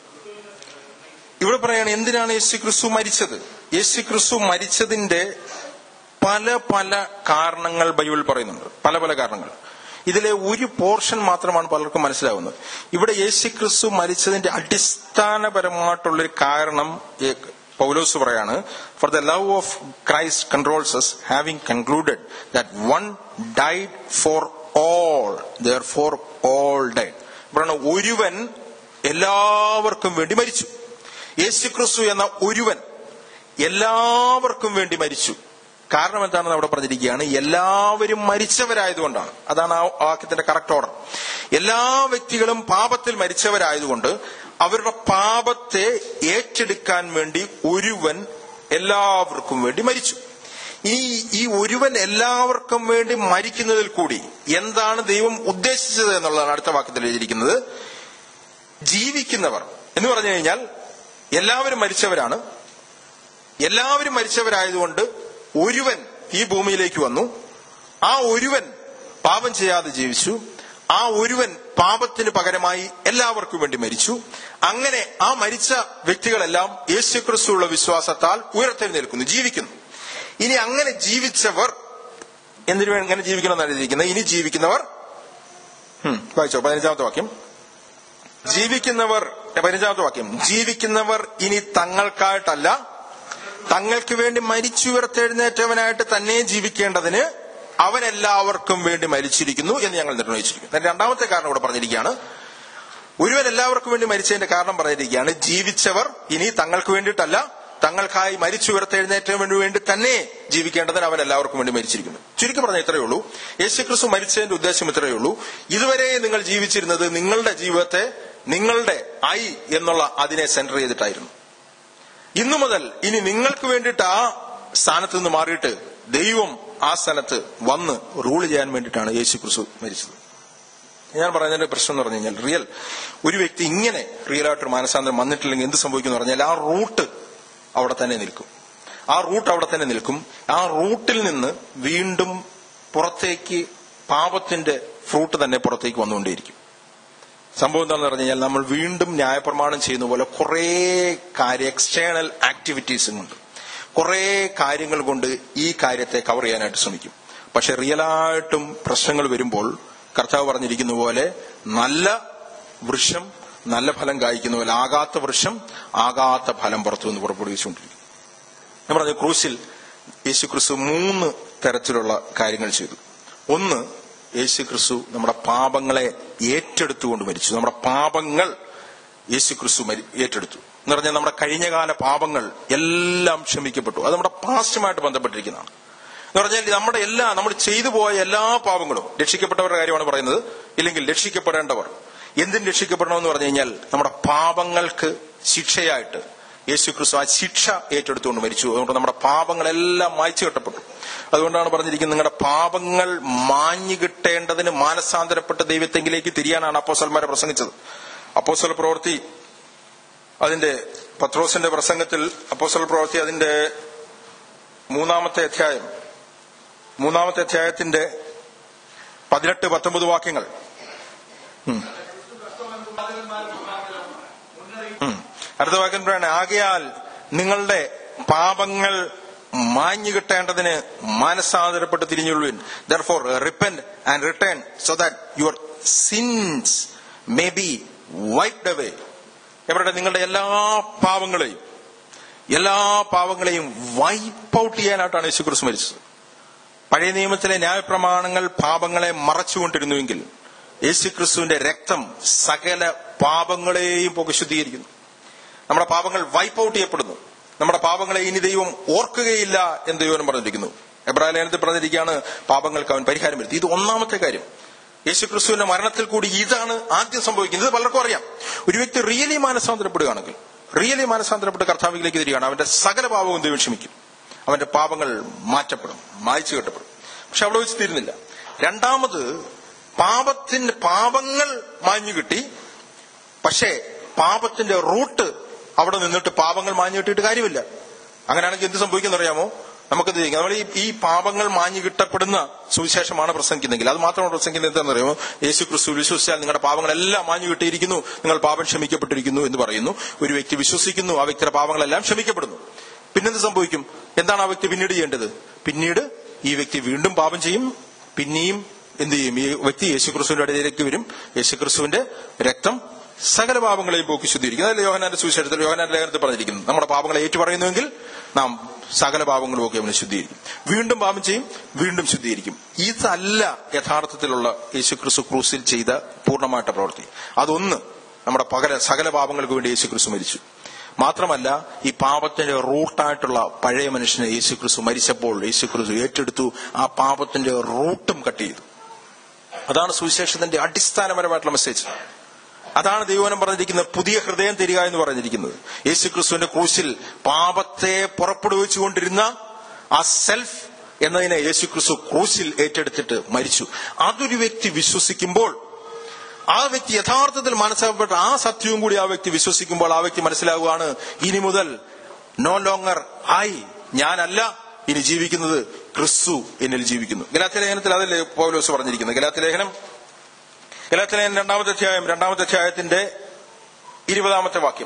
ഇവിടെ പറയാണ് എന്തിനാണ് യേശു ക്രിസ്തു മരിച്ചത് യേശു ക്രിസ്തു മരിച്ചതിന്റെ പല പല കാരണങ്ങൾ ബൈബിൾ പറയുന്നുണ്ട് പല പല കാരണങ്ങൾ ഇതിലെ ഒരു പോർഷൻ മാത്രമാണ് പലർക്കും മനസ്സിലാവുന്നത് ഇവിടെ യേശു ക്രിസ്തു മരിച്ചതിന്റെ അടിസ്ഥാനപരമായിട്ടുള്ളൊരു കാരണം ഏ- പൗലോസ് പറയാണ് for the love of Christ controls us having concluded that one died for all therefore all died പറയണ ഒരുവൻ എല്ലാവർക്കും വേണ്ടി മരിച്ചു യേശു ക്രിസ്തു എന്ന ഒരുവൻ എല്ലാവർക്കും വേണ്ടി മരിച്ചു കാരണം എന്താണെന്ന് അവിടെ പറഞ്ഞിരിക്കുകയാണ് എല്ലാവരും മരിച്ചവരായതുകൊണ്ടാണ് അതാണ് ആ വാക്യത്തിന്റെ കറക്റ്റ് ഓർഡർ എല്ലാ വ്യക്തികളും പാപത്തിൽ മരിച്ചവരായതുകൊണ്ട് അവരുടെ പാപത്തെ ഏറ്റെടുക്കാൻ വേണ്ടി ഒരുവൻ എല്ലാവർക്കും വേണ്ടി മരിച്ചു ഈ ഈ ഒരുവൻ എല്ലാവർക്കും വേണ്ടി മരിക്കുന്നതിൽ കൂടി എന്താണ് ദൈവം ഉദ്ദേശിച്ചത് എന്നുള്ളതാണ് അടുത്ത വാക്യത്തിൽ എഴുതിയിരിക്കുന്നത് ജീവിക്കുന്നവർ എന്ന് പറഞ്ഞു കഴിഞ്ഞാൽ എല്ലാവരും മരിച്ചവരാണ് എല്ലാവരും മരിച്ചവരായതുകൊണ്ട് ഒരുവൻ ഈ ഭൂമിയിലേക്ക് വന്നു ആ ഒരുവൻ പാപം ചെയ്യാതെ ജീവിച്ചു ആ ഒരുവൻ പാപത്തിന് പകരമായി എല്ലാവർക്കും വേണ്ടി മരിച്ചു അങ്ങനെ ആ മരിച്ച വ്യക്തികളെല്ലാം യേശുക്രിസ്തുള്ള വിശ്വാസത്താൽ ഉയർത്തെഴുന്നേൽക്കുന്നു ജീവിക്കുന്നു ഇനി അങ്ങനെ ജീവിച്ചവർ എന്തിനു വേണ്ടി എങ്ങനെ ജീവിക്കണം എന്നാണ് എഴുതിയിരിക്കുന്നത് ഇനി ജീവിക്കുന്നവർ ഉം, വായിച്ചോ പതിനഞ്ചാമത്തെ വാക്യം ജീവിക്കുന്നവർ പതിനഞ്ചാമത്തെ വാക്യം ജീവിക്കുന്നവർ ഇനി തങ്ങൾക്കായിട്ടല്ല തങ്ങൾക്ക് വേണ്ടി മരിച്ചുയർത്തെഴുന്നേറ്റവനായിട്ട് തന്നെ ജീവിക്കേണ്ടതിന് അവൻ എല്ലാവർക്കും വേണ്ടി മരിച്ചിരിക്കുന്നു എന്ന് ഞങ്ങൾ നിർണയിച്ചിരിക്കുന്നു എന്നാൽ രണ്ടാമത്തെ കാരണം ഇവിടെ പറഞ്ഞിരിക്കുകയാണ് ഒരുവൻ എല്ലാവർക്കും വേണ്ടി മരിച്ചതിന്റെ കാരണം പറഞ്ഞിരിക്കുകയാണ് ജീവിച്ചവർ ഇനി തങ്ങൾക്ക് വേണ്ടിയിട്ടല്ല തങ്ങൾക്കായി മരിച്ചു ഉയർത്തെഴുന്നേറ്റവന് വേണ്ടി തന്നെ ജീവിക്കേണ്ടതിന് അവൻ എല്ലാവർക്കും വേണ്ടി മരിച്ചിരിക്കുന്നു ചുരുക്കി പറഞ്ഞ ഇത്രയേ ഉള്ളൂ യേശുക്രിസ്തു മരിച്ചതിന്റെ ഉദ്ദേശം ഇത്രയേ ഉള്ളൂ ഇതുവരെ നിങ്ങൾ ജീവിച്ചിരുന്നത് നിങ്ങളുടെ ജീവിതത്തെ നിങ്ങളുടെ ഐ എന്നുള്ള അതിനെ സെന്റർ ചെയ്തിട്ടായിരുന്നു ഇന്നു മുതൽ ഇനി നിങ്ങൾക്ക് വേണ്ടിയിട്ട് ആ സ്ഥാനത്ത് നിന്ന് മാറിയിട്ട് ദൈവം ആ സ്ഥലത്ത് വന്ന് റൂൾ ചെയ്യാൻ വേണ്ടിയിട്ടാണ് യേശു ക്രിസ്തു മരിച്ചത് ഞാൻ പറയുന്നതിന്റെ പ്രശ്നം എന്ന് പറഞ്ഞു കഴിഞ്ഞാൽ റിയൽ ഒരു വ്യക്തി ഇങ്ങനെ റിയൽ ആയിട്ടൊരു മാനസാന്തരം വന്നിട്ടില്ലെങ്കിൽ എന്ത് സംഭവിക്കും പറഞ്ഞാൽ ആ റൂട്ട് അവിടെ തന്നെ നിൽക്കും ആ റൂട്ട് അവിടെ തന്നെ നിൽക്കും ആ റൂട്ടിൽ നിന്ന് വീണ്ടും പുറത്തേക്ക് പാപത്തിന്റെ ഫ്രൂട്ട് തന്നെ പുറത്തേക്ക് വന്നുകൊണ്ടേയിരിക്കും സംഭവം എന്താണെന്ന് പറഞ്ഞു കഴിഞ്ഞാൽ നമ്മൾ വീണ്ടും ന്യായപ്രമാണം ചെയ്യുന്ന പോലെ കുറേ കാര്യം എക്സ്റ്റേണൽ ആക്ടിവിറ്റീസും കൊണ്ട് കുറേ കാര്യങ്ങൾ കൊണ്ട് ഈ കാര്യത്തെ കവർ ചെയ്യാനായിട്ട് ശ്രമിക്കും പക്ഷെ റിയലായിട്ടും പ്രശ്നങ്ങൾ വരുമ്പോൾ കർത്താവ് പറഞ്ഞിരിക്കുന്ന പോലെ നല്ല വൃക്ഷം നല്ല ഫലം കായ്ക്കുന്ന പോലെ ആകാത്ത വൃക്ഷം ആകാത്ത ഫലം പുറത്തു നിന്ന് പുറപ്പെടുവിച്ചുകൊണ്ടിരിക്കും ഞാൻ പറഞ്ഞു ക്രൂശിൽ യേശു ക്രിസ്തു മൂന്ന് തരത്തിലുള്ള കാര്യങ്ങൾ ചെയ്തു ഒന്ന് യേശു ക്രിസ്തു നമ്മുടെ പാപങ്ങളെ ഏറ്റെടുത്തുകൊണ്ട് മരിച്ചു നമ്മുടെ പാപങ്ങൾ യേശു ക്രിസ്തു മരി- ഏറ്റെടുത്തു എന്ന് പറഞ്ഞാൽ നമ്മുടെ കഴിഞ്ഞകാല പാപങ്ങൾ എല്ലാം ക്ഷമിക്കപ്പെട്ടു അത് നമ്മുടെ പാസ്റ്റുമായിട്ട് ബന്ധപ്പെട്ടിരിക്കുന്നതാണ് എന്ന് പറഞ്ഞാൽ നമ്മുടെ എല്ലാ നമ്മൾ ചെയ്തു പോയ എല്ലാ പാപങ്ങളും രക്ഷിക്കപ്പെട്ടവരുടെ കാര്യമാണ് പറയുന്നത് ഇല്ലെങ്കിൽ രക്ഷിക്കപ്പെടേണ്ടവർ എന്തിന് രക്ഷിക്കപ്പെടണമെന്ന് പറഞ്ഞു കഴിഞ്ഞാൽ നമ്മുടെ പാപങ്ങൾക്ക് ശിക്ഷയായിട്ട് യേശു ക്രിസ്തു ആ ശിക്ഷ ഏറ്റെടുത്തുകൊണ്ട് മരിച്ചു അതുകൊണ്ട് നമ്മുടെ പാപങ്ങളെല്ലാം മായ്ച്ചു കെട്ടപ്പെട്ടു അതുകൊണ്ടാണ് പറഞ്ഞിരിക്കുന്നത് നിങ്ങളുടെ പാപങ്ങൾ മാഞ്ഞു കിട്ടേണ്ടതിന് മാനസാന്തരപ്പെട്ട് ദൈവത്തെങ്കിലേക്ക് തിരിയാനാണ് അപ്പോസൽമാരെ പ്രസംഗിച്ചത് അപ്പോസൽ പ്രവൃത്തി അതിന്റെ പത്രോസിന്റെ പ്രസംഗത്തിൽ അപ്പോസൽ പ്രവൃത്തി അതിന്റെ മൂന്നാമത്തെ അധ്യായം മൂന്നാമത്തെ അധ്യായത്തിന്റെ പതിനെട്ട് പത്തൊമ്പത് വാക്യങ്ങൾ ഉം. ഉം. അടുത്ത വാക്യം പറയാണ് ആകയാൽ നിങ്ങളുടെ പാപങ്ങൾ മാഞ്ഞു കിട്ടേണ്ടതിന് മാനസാന്തരപ്പെട്ട് തിരിഞ്ഞുള്ളുവിൻ therefore repent and return so that your sins may be wiped away എവിടെ നിങ്ങളുടെ എല്ലാ പാവങ്ങളെയും എല്ലാ പാവങ്ങളെയും വൈപ്പ് ഔട്ട് ചെയ്യാനായിട്ടാണ് യേശു ക്രിസ്തു മരിച്ചത് പഴയ നിയമത്തിലെ ന്യായപ്രമാണങ്ങൾ പാപങ്ങളെ മറച്ചുകൊണ്ടിരുന്നുവെങ്കിൽ യേശു ക്രിസ്തുവിന്റെ രക്തം സകല പാപങ്ങളെയും പോകെ ശുദ്ധീകരിക്കുന്നു നമ്മുടെ പാപങ്ങൾ വൈപ്പ് ഔട്ട് ചെയ്യപ്പെടുന്നു നമ്മുടെ പാപങ്ങളെ ഇനി ദൈവം ഓർക്കുകയില്ല എന്ന് ദൈവം പറഞ്ഞിരിക്കുന്നു എബ്രാഹിം ലേഖനത്തിൽ പറഞ്ഞിരിക്കുകയാണ് പാപങ്ങൾക്ക് അവൻ പരിഹാരം വരുത്തി ഇത് ഒന്നാമത്തെ കാര്യം യേശു ക്രിസ്തുവിന്റെ മരണത്തിൽ കൂടി ഇതാണ് ആദ്യം സംഭവിക്കുന്നത് ഇത് പലർക്കും അറിയാം ഒരു വ്യക്തി റിയലി മാനസാന്തരപ്പെടുകയാണെങ്കിൽ റിയലി മാനസാന്തരപ്പെട്ട് കർത്താവിലേക്ക് തിരികെയാണ് അവന്റെ സകല പാപവും ദൈവം ക്ഷമിക്കും അവന്റെ പാപങ്ങൾ മാറ്റപ്പെടും മായ്ച്ചു കെട്ടപ്പെടും പക്ഷെ അവിടെ വെച്ച് തീരുന്നില്ല രണ്ടാമത് പാപത്തിന്റെ പാപങ്ങൾ മാഞ്ഞു കിട്ടി പക്ഷേ പാപത്തിന്റെ റൂട്ട് അവിടെ നിന്നിട്ട് പാപങ്ങൾ മാഞ്ഞു കിട്ടിയിട്ട് കാര്യമില്ല അങ്ങനെയാണെങ്കിൽ എന്ത് സംഭവിക്കുന്ന അറിയാമോ നമുക്കത് ചെയ്യാം നമ്മൾ ഈ ഈ പാപങ്ങൾ മാഞ്ഞു കിട്ടപ്പെടുന്ന സുവിശേഷമാണ് പ്രസംഗിക്കുന്നെങ്കിൽ അത് മാത്രമാണ് പ്രസംഗിക്കുന്നത് എന്താണെന്ന് അറിയാമോ യേശു ക്രിസ്തു വിശ്വസിച്ചാൽ നിങ്ങളുടെ പാപങ്ങളെല്ലാം മാഞ്ഞു കിട്ടിയിരിക്കുന്നു നിങ്ങൾ പാപം ക്ഷമിക്കപ്പെട്ടിരിക്കുന്നു എന്ന് പറയുന്നു ഒരു വ്യക്തി വിശ്വസിക്കുന്നു ആ വ്യക്തിയുടെ പാപങ്ങളെല്ലാം ക്ഷമിക്കപ്പെടുന്നു പിന്നെന്ത് സംഭവിക്കും എന്താണ് ആ വ്യക്തി പിന്നീട് ചെയ്യേണ്ടത് പിന്നീട് ഈ വ്യക്തി വീണ്ടും പാപം ചെയ്യും പിന്നെയും എന്ത് ചെയ്യും ഈ വ്യക്തി യേശുക്രിസ്തുവിന്റെ ഇടയിലേക്ക് വരും യേശുക്രിസ്തുവിന്റെ രക്തം സകല പാപങ്ങളെയും പോക്കി ശുദ്ധീകരിക്കും അതല്ലേ യോഹനാന്റെ സുവിശേഷത്തിൽ യോഹനാന്റെ ലേഖനത്തിൽ പറഞ്ഞിരിക്കുന്നു നമ്മുടെ പാപങ്ങളെ ഏറ്റുപറയുന്നുവെങ്കിൽ നാം സകല പാപങ്ങളും ഒക്കെ അവനെ ശുദ്ധീകരിക്കും വീണ്ടും പാപം ചെയ്യും വീണ്ടും ശുദ്ധീകരിക്കും ഇതല്ല യഥാർത്ഥത്തിലുള്ള യേശുക്രിസ്തു ക്രൂസിൽ ചെയ്ത പൂർണ്ണമായിട്ട പ്രവൃത്തി അതൊന്ന് നമ്മുടെ പകല സകല പാപങ്ങൾക്ക് വേണ്ടി യേശുക്രിസ്തു മരിച്ചു മാത്രമല്ല ഈ പാപത്തിന്റെ റൂട്ടായിട്ടുള്ള പഴയ മനുഷ്യനെ യേശുക്രിസ്തു മരിച്ചപ്പോൾ യേശുക്രിസ്തു ഏറ്റെടുത്തു ആ പാപത്തിന്റെ റൂട്ടും കട്ട് ചെയ്തു അതാണ് സുവിശേഷത്തിന്റെ അടിസ്ഥാനപരമായിട്ടുള്ള മെസ്സേജ് അതാണ് ദൈവനം പറഞ്ഞിരിക്കുന്നത് പുതിയ ഹൃദയം തരിക എന്ന് പറഞ്ഞിരിക്കുന്നത് യേശുക്രിസ്തുവിന്റെ ക്രൂശിൽ പാപത്തെ പുറപ്പെടുവിച്ചുകൊണ്ടിരുന്ന ആ സെൽഫ് എന്നതിനെ യേശുക്രിസ്തു ക്രൂശിൽ ഏറ്റെടുത്തിട്ട് മരിച്ചു അതൊരു വ്യക്തി വിശ്വസിക്കുമ്പോൾ ആ വ്യക്തി യഥാർത്ഥത്തിൽ മനസ്സിലാക്കപ്പെട്ട ആ സത്യവും കൂടി ആ വ്യക്തി വിശ്വസിക്കുമ്പോൾ ആ വ്യക്തി മനസ്സിലാവുകയാണ് ഇനി മുതൽ നോ ലോങ്ങർ ആയി ഞാനല്ല ഇനി ജീവിക്കുന്നത് ക്രിസ്തു എന്നിൽ ജീവിക്കുന്നു ഗലാത്തി ലേഖനത്തിൽ അതല്ലേ പൗലോസ് പറഞ്ഞിരിക്കുന്നത് ഗലാത്തി ലേഖനം ഗലാത്തി ലേഖനം രണ്ടാമത്തെ അധ്യായം രണ്ടാമത്തെ അധ്യായത്തിന്റെ ഇരുപതാമത്തെ വാക്യം